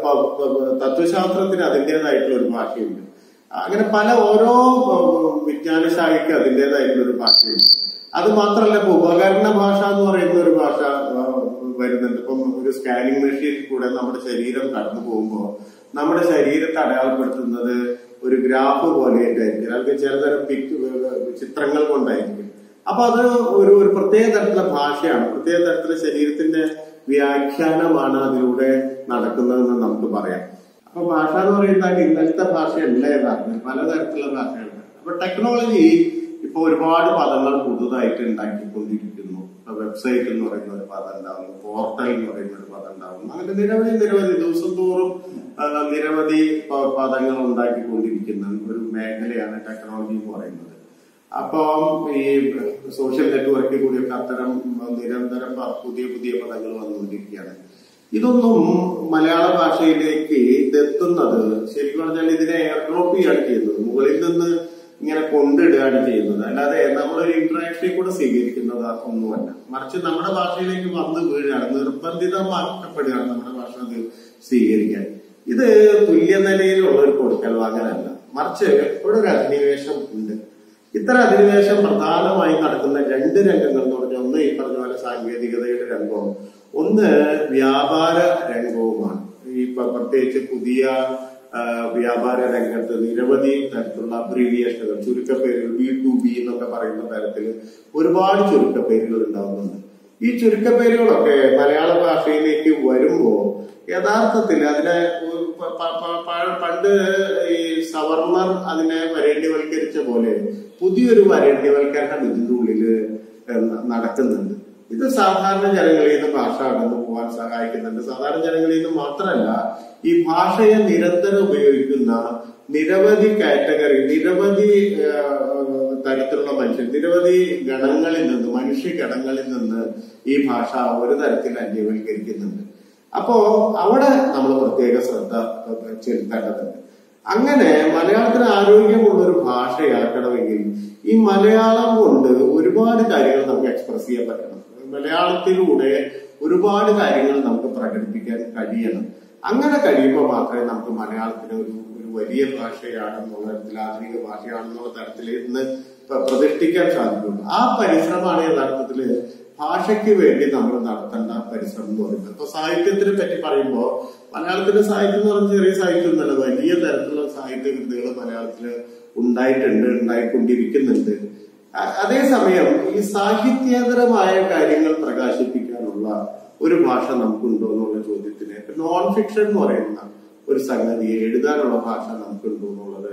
തത്വശാസ്ത്രത്തിന് അതിൻ്റെതായിട്ടുള്ള ഒരു ഭാഷയുണ്ട് അങ്ങനെ പല ഓരോ ഉം, വിജ്ഞാന ശാഖയ്ക്ക് അതിൻ്റെതായിട്ടുള്ള ഒരു ഭാഷയുണ്ട് അത് മാത്രമല്ല ഇപ്പൊ ഉപകരണ ഭാഷ എന്ന് പറയുന്ന ഒരു ഭാഷ ആ, വരുന്നുണ്ട് ഇപ്പം ഒരു സ്കാനിങ് മെഷീൻ കൂടെ നമ്മുടെ ശരീരം കടന്നു പോകുമ്പോൾ നമ്മുടെ ശരീരത്തെ അടയാളപ്പെടുത്തുന്നത് ഒരു ഗ്രാഫ് പോലെയായിട്ടായിരിക്കും അല്ലെങ്കിൽ ചിലതരം പിക് ചിത്രങ്ങൾ കൊണ്ടായിരിക്കും അപ്പൊ അത് ഒരു ഒരു പ്രത്യേക തരത്തിലുള്ള ഭാഷയാണ് പ്രത്യേക തരത്തിലുള്ള ശരീരത്തിന്റെ വ്യാഖ്യാനമാണ് അതിലൂടെ നടക്കുന്നതെന്ന് നമുക്ക് പറയാം അപ്പൊ ഭാഷ എന്ന് പറയുന്നത് ഇന്നലത്തെ ഭാഷയല്ല യഥാർത്ഥത്തിൽ പലതരത്തിലുള്ള ഭാഷകളുണ്ട് അപ്പൊ ടെക്നോളജി ഇപ്പൊ ഒരുപാട് പദങ്ങൾ പുതുതായിട്ട് ഉണ്ടാക്കിക്കൊണ്ടിരിക്കുന്നു ഇപ്പൊ വെബ്സൈറ്റ് എന്ന് പറയുന്ന ഒരു പദം ഉണ്ടാവുന്നു പോർട്ടൽ എന്ന് പറയുന്ന ഒരു പദം ഉണ്ടാവുന്നു അങ്ങനെ നിരവധി നിരവധി ദിവസം തോറും ആ, നിരവധി പ- പദങ്ങൾ ഉണ്ടാക്കിക്കൊണ്ടിരിക്കുന്ന ഒരു മേഖലയാണ് ടെക്നോളജി എന്ന് പറയുന്നത് അപ്പം ഈ സോഷ്യൽ നെറ്റ്വർക്കിൽ കൂടിയൊക്കെ അത്തരം നിരന്തരം പ- പുതിയ പുതിയ പദങ്ങൾ വന്നുകൊണ്ടിരിക്കുകയാണ് ഇതൊന്നും മലയാള ഭാഷയിലേക്ക് ഇതെത്തുന്നത് ശരിക്കും പറഞ്ഞാൽ ഇതിനെ എയർ ഡ്രോപ്പ് ചെയ്യാണ് ചെയ്യുന്നത് മുകളിൽ നിന്ന് ഇങ്ങനെ കൊണ്ടിടുകയാണ് ചെയ്യുന്നത് അല്ലാതെ നമ്മളൊരു ഇന്ററാക്ഷനെ കൂടെ സ്വീകരിക്കുന്നത് ഒന്നുമല്ല മറിച്ച് നമ്മുടെ ഭാഷയിലേക്ക് വന്ന് വീഴുകയാണ് നിർബന്ധിതമാക്കപ്പെടുകയാണ് നമ്മുടെ ഭാഷ അത് സ്വീകരിക്കാൻ ഇത് തുല്യനിലയിലുള്ള ഒരു കൊടുക്കൽ വാങ്ങലല്ല മറിച്ച് ഇവിടെ ഒരു അധിനിവേശം ഉണ്ട് ഇത്തരം അധിനിവേശം പ്രധാനമായും നടക്കുന്ന രണ്ട് രംഗങ്ങൾ എന്ന് പറഞ്ഞാൽ ഒന്ന് ഈ പറഞ്ഞ പോലെ സാങ്കേതികതയുടെ രംഗവും ഒന്ന് വ്യാപാര രംഗവുമാണ് ഈ പ- പ്രത്യേകിച്ച് പുതിയ ആ, വ്യാപാര രംഗത്ത് നിരവധി തരത്തിലുള്ള അബ്രീവിയേഷനുകൾ ചുരുക്കപ്പേരുകൾ ബി ടു ബി എന്നൊക്കെ പറയുന്ന തരത്തിൽ ഒരുപാട് ചുരുക്കപ്പേരുകൾ ഉണ്ടാവുന്നുണ്ട് ഈ ചുരുക്കപ്പേരുകളൊക്കെ മലയാള ഭാഷയിലേക്ക് വരുമ്പോൾ യഥാർത്ഥത്തിൽ അതിനെ ഒരു പ- പ- പ- പ- പണ്ട് ഈ സവർണർ അതിനെ വരേണ്യവൽക്കരിച്ച പോലെ പുതിയൊരു വരേണ്യവൽക്കരണം ഇതിന്റെ ഉള്ളില് ന- നടക്കുന്നുണ്ട് ഇത് സാധാരണ ജനങ്ങളിൽ നിന്ന് ഭാഷ കടന്നു പോകാൻ സഹായിക്കുന്നുണ്ട് സാധാരണ ജനങ്ങളിൽ നിന്ന് മാത്രമല്ല ഈ ഭാഷയെ നിരന്തരം ഉപയോഗിക്കുന്ന നിരവധി കാറ്റഗറി നിരവധി ആ, തരത്തിലുള്ള മനുഷ്യർ നിരവധി ഗണങ്ങളിൽ നിന്ന് മനുഷ്യ ഗണങ്ങളിൽ നിന്ന് ഈ ഭാഷ ഒരു തരത്തിൽ അന്യവൽക്കരിക്കുന്നുണ്ട് അപ്പോ അവിടെ നമ്മൾ പ്രത്യേക ശ്രദ്ധ ചെലുത്തേണ്ടതുണ്ട് അങ്ങനെ മലയാളത്തിന് ആരോഗ്യമുള്ള ഒരു ഭാഷയാക്കണമെങ്കിൽ ഈ മലയാളം കൊണ്ട് ഒരുപാട് കാര്യങ്ങൾ നമുക്ക് എക്സ്പ്രസ് ചെയ്യാൻ പറ്റണം മലയാളത്തിലൂടെ ഒരുപാട് കാര്യങ്ങൾ നമുക്ക് പ്രകടിപ്പിക്കാൻ കഴിയണം അങ്ങനെ കഴിയുമ്പോൾ മാത്രമേ നമുക്ക് മലയാളത്തിന് ഒരു ഒരു വലിയ ഭാഷയാണെന്നുള്ള തരത്തിൽ ആധുനിക ഭാഷയാണെന്നുള്ള തരത്തിൽ ഇന്ന് പ്ര- പ്രതിഷ്ഠിക്കാൻ സാധിക്കുള്ളൂ ആ പരിശ്രമമാണ് യഥാർത്ഥത്തില് ഭാഷയ്ക്ക് വേണ്ടി നമ്മൾ നടത്തേണ്ട പരിശ്രമം എന്ന് പറയുന്നത് ഇപ്പൊ സാഹിത്യത്തിനെ പറ്റി പറയുമ്പോൾ മലയാളത്തിന്റെ സാഹിത്യം എന്ന് പറഞ്ഞാൽ ചെറിയ സാഹിത്യം എന്നല്ല വലിയ തരത്തിലുള്ള സാഹിത്യ കൃതികൾ മലയാളത്തിൽ ഉണ്ടായിട്ടുണ്ട് ഉണ്ടായിക്കൊണ്ടിരിക്കുന്നുണ്ട് അ- അതേസമയം ഈ സാഹിത്യേതരമായ കാര്യങ്ങൾ പ്രകാശിപ്പിക്കാനുള്ള ഒരു ഭാഷ നമുക്കുണ്ടോ എന്നുള്ള ചോദ്യത്തിന് നോൺ ഫിക്ഷൻ എന്ന് പറയുന്ന ഒരു സംഗതിയെ എഴുതാനുള്ള ഭാഷ നമുക്കുണ്ടോ എന്നുള്ളത്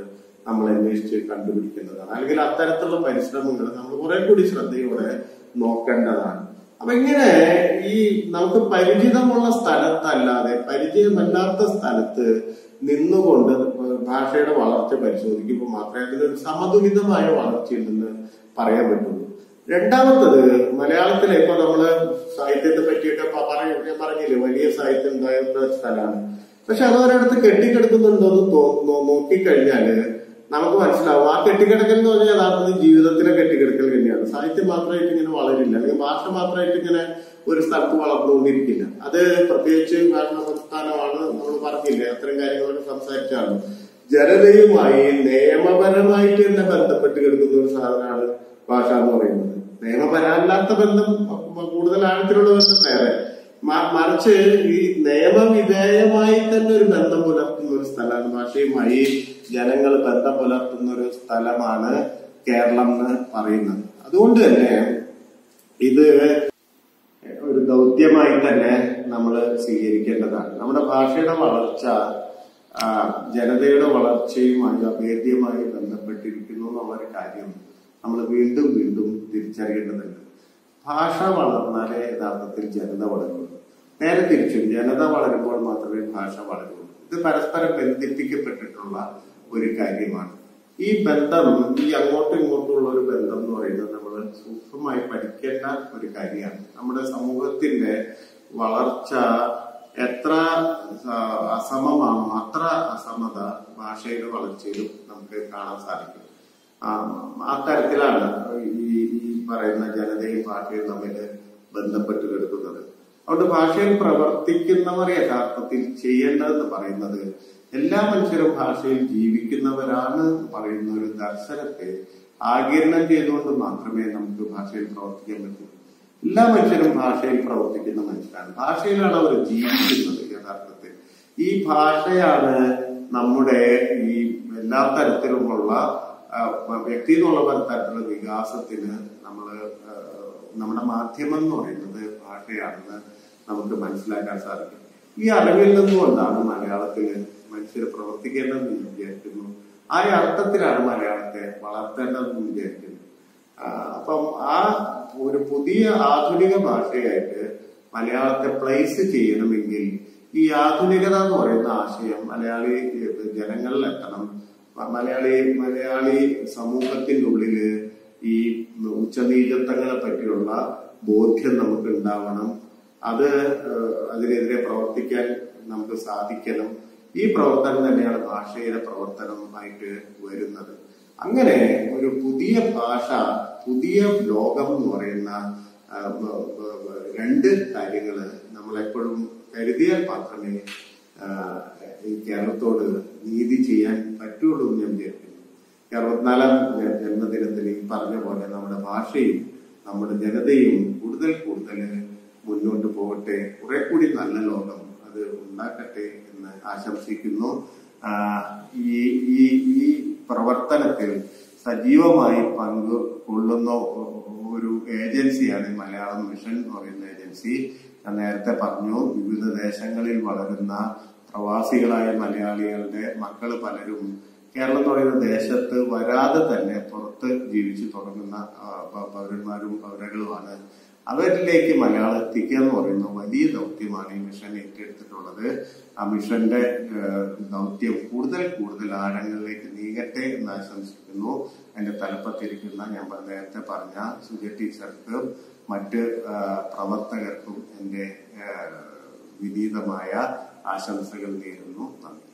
നമ്മൾ അന്വേഷിച്ച് കണ്ടുപിടിക്കേണ്ടതാണ് അല്ലെങ്കിൽ അത്തരത്തിലുള്ള പരിശ്രമങ്ങൾ നമ്മൾ കുറെ കൂടി ശ്രദ്ധയോടെ നോക്കേണ്ടതാണ് അപ്പൊ ഇങ്ങനെ ഈ നമുക്ക് പരിചിതമുള്ള സ്ഥലത്തല്ലാതെ പരിചയമല്ലാത്ത സ്ഥലത്ത് നിന്നുകൊണ്ട് ഭാഷയുടെ വളർച്ച പരിശോധിക്കുമ്പോൾ മാത്രമേ അതിനൊരു സമതുലിതമായ വളർച്ചയുണ്ടെന്ന് പറയാൻ പറ്റുള്ളൂ രണ്ടാമത്തത് മലയാളത്തിലെ ഇപ്പൊ നമ്മള് സാഹിത്യത്തെ പറ്റിയൊക്കെ പ- പറയ- ഞാൻ പറഞ്ഞില്ലേ വലിയ സാഹിത്യം ഉണ്ടായിരുന്ന സ്ഥലമാണ് പക്ഷെ അതോരടുത്ത് കെട്ടിക്കിടക്കുന്നുണ്ടോ എന്ന് തോന്നുന്നു നോക്കിക്കഴിഞ്ഞാല് നമുക്ക് മനസ്സിലാവും ആ കെട്ടിക്കിടക്കൽ എന്ന് പറഞ്ഞാൽ യഥാർത്ഥത്തിൽ ജീവിതത്തിലെ കെട്ടിക്കിടക്കൽ തന്നെയാണ് സാഹിത്യം മാത്രമായിട്ട് ഇങ്ങനെ വളരില്ല അല്ലെങ്കിൽ ഭാഷ മാത്രമായിട്ട് ഇങ്ങനെ ഒരു സ്ഥലത്ത് വളർന്നുകൊണ്ടിരിക്കില്ല അത് പ്രത്യേകിച്ച് ഭരണ സംസ്ഥാനമാണ് നമ്മൾ പറഞ്ഞില്ലേ അത്തരം കാര്യങ്ങളൊക്കെ സംസാരിച്ചാണ് ജനതയുമായി നിയമപരമായിട്ട് തന്നെ ബന്ധപ്പെട്ട് കിടക്കുന്ന ഒരു സാധനമാണ് ഭാഷ എന്ന് പറയുന്നത് നിയമപരമല്ലാത്ത ബന്ധം കൂടുതൽ ആഴത്തിലുള്ള ബന്ധം വേറെ മ- മറിച്ച് ഈ നിയമവിധേയമായി തന്നെ ഒരു ബന്ധം പുലർത്തുന്ന ഒരു സ്ഥലമാണ് ഭാഷയുമായി ജനങ്ങൾ ബന്ധം പുലർത്തുന്ന ഒരു സ്ഥലമാണ് കേരളം എന്ന് പറയുന്നത് അതുകൊണ്ട് തന്നെ ഇത് ഒരു ദൗത്യമായി തന്നെ നമ്മൾ സ്വീകരിക്കേണ്ടതാണ് നമ്മുടെ ഭാഷയുടെ വളർച്ച ആ, ജനതയുടെ വളർച്ചയുമായി അഭേദ്യമായി ബന്ധപ്പെട്ടിരിക്കുന്നു എന്നുള്ളൊരു കാര്യം നമ്മൾ വീണ്ടും വീണ്ടും തിരിച്ചറിയേണ്ടതുണ്ട് ഭാഷ വളർന്നാലേ യഥാർത്ഥത്തിൽ ജനത വളരുള്ളൂ നേരെ തിരിച്ചും ജനത വളരുമ്പോൾ മാത്രമേ ഭാഷ വളരുള്ളൂ ഇത് പരസ്പരം ബന്ധിപ്പിക്കപ്പെട്ടിട്ടുള്ള ഒരു കാര്യമാണ് ഈ ബന്ധം ഈ അങ്ങോട്ടും ഇങ്ങോട്ടുള്ള ഒരു ബന്ധം എന്ന് പറയുന്നത് നമ്മൾ സൂക്ഷ്മമായി പഠിക്കേണ്ട ഒരു കാര്യമാണ് നമ്മുടെ സമൂഹത്തിന്റെ വളർച്ച എത്ര ആ, അസമമാണോ അത്ര അസമത ഭാഷയുടെ വളർച്ചയിലും നമുക്ക് കാണാൻ സാധിക്കും ആ, അത്തരത്തിലാണ് ഈ ഈ പറയുന്ന ജനതയും ഭാഷയും തമ്മിൽ ബന്ധപ്പെട്ട് കിടക്കുന്നത് അതുകൊണ്ട് ഭാഷയിൽ പ്രവർത്തിക്കുന്നവർ യഥാർത്ഥത്തിൽ ചെയ്യേണ്ടതെന്ന് പറയുന്നത് എല്ലാ മനുഷ്യരും ഭാഷയിൽ ജീവിക്കുന്നവരാണ് എന്ന് പറയുന്ന ഒരു ദർശനത്തെ ആകിരണം ചെയ്തുകൊണ്ട് മാത്രമേ നമുക്ക് ഭാഷയിൽ പ്രവർത്തിക്കാൻ പറ്റൂ എല്ലാ മനുഷ്യരും ഭാഷയിൽ പ്രവർത്തിക്കുന്ന മനുഷ്യരാണ് ഭാഷയിലാണ് അവർ ജീവിക്കുന്നത് യഥാർത്ഥത്തിൽ ഈ ഭാഷയാണ് നമ്മുടെ ഈ എല്ലാ തരത്തിലുമുള്ള ആ, വ്യക്തി എന്നുള്ള പല തരത്തിലുള്ള വികാസത്തിന് നമ്മള് ആ, നമ്മുടെ മാധ്യമം എന്ന് പറയുന്നത് ഭാഷയാണെന്ന് നമുക്ക് മനസ്സിലാക്കാൻ സാധിക്കും ഈ അറിവിൽ നിന്നുകൊണ്ടാണ് മലയാളത്തില് മനുഷ്യർ പ്രവർത്തിക്കേണ്ടതെന്ന് ഞാൻ വിചാരിക്കുന്നു ആ അർത്ഥത്തിലാണ് മലയാളത്തെ വളർത്തേണ്ടതെന്ന് വിചാരിക്കുന്നു ആ, അപ്പം ആ ഒരു പുതിയ ആധുനിക ഭാഷയായിട്ട് മലയാളത്തെ പ്ലേസ് ചെയ്യണമെങ്കിൽ ഈ ആധുനികത എന്ന് പറയുന്ന ആശയം മലയാളി ഏഹ്, ജനങ്ങളിൽ എത്തണം മ- മലയാളി മലയാളി സമൂഹത്തിന്റെ ഉള്ളില് ഈ ഉച്ചനീചത്വങ്ങളെ പറ്റിയുള്ള ബോധ്യം നമുക്ക് ഉണ്ടാവണം അത് ഏഹ്, അതിനെതിരെ പ്രവർത്തിക്കാൻ നമുക്ക് സാധിക്കണം ഈ പ്രവർത്തനം തന്നെയാണ് ഭാഷയുടെ പ്രവർത്തനമായിട്ട് വരുന്നത് അങ്ങനെ ഒരു പുതിയ ഭാഷ പുതിയ ലോകം എന്ന് പറയുന്ന ആ, ബ- ബ- ബ- രണ്ട് കാര്യങ്ങള് നമ്മൾ എപ്പോഴും കരുതിയാൽ മാത്രമേ ആ, ഈ കേരളത്തോട് നീതി ചെയ്യാൻ പറ്റുള്ളൂ എന്ന് ഞാൻ വിചാരിക്കുന്നു ഈ അറുപത്തിനാലാം ജ- ജന്മദിനത്തിൽ ഈ പറഞ്ഞ പോലെ നമ്മുടെ ഭാഷയും നമ്മുടെ ജനതയും കൂടുതൽ കൂടുതൽ മുന്നോട്ട് പോകട്ടെ കുറെ കൂടി നല്ല ലോകം അത് ഉണ്ടാക്കട്ടെ എന്ന് ആശംസിക്കുന്നു ആ, ഈ ഈ ഈ പ്രവർത്തനത്തിൽ സജീവമായി പങ്ക് കൊള്ളുന്ന ഒരു ഏജൻസിയാണ് ഈ മലയാളം മിഷൻ എന്ന് പറയുന്ന ഏജൻസി ഞാൻ നേരത്തെ പറഞ്ഞു വിവിധ ദേശങ്ങളിൽ വളരുന്ന പ്രവാസികളായ മലയാളികളുടെ മക്കള് പലരും കേരളം എന്ന് പറയുന്ന ദേശത്ത് വരാതെ തന്നെ പുറത്ത് ജീവിച്ചു തുടങ്ങുന്ന ആ, പ- പൗരന്മാരും പൗരകളുമാണ് അവരിലേക്ക് മലയാളം എത്തിക്കുക എന്ന് പറയുന്ന വലിയ ദൗത്യമാണ് ഈ മിഷൻ ഏറ്റെടുത്തിട്ടുള്ളത് ആ മിഷന്റെ ഏഹ്, ദൗത്യം കൂടുതൽ കൂടുതൽ ആഴങ്ങളിലേക്ക് നീങ്ങട്ടെ എന്ന് ആശംസിക്കുന്നു എന്റെ തലപ്പത്തിരിക്കുന്ന ഞാൻ പ- നേരത്തെ പറഞ്ഞ സുജ ടീച്ചർക്കും മറ്റ് ആ, പ്രവർത്തകർക്കും എന്റെ ഏഹ്, വിനീതമായ ആശംസകൾ നേരുന്നു നന്ദി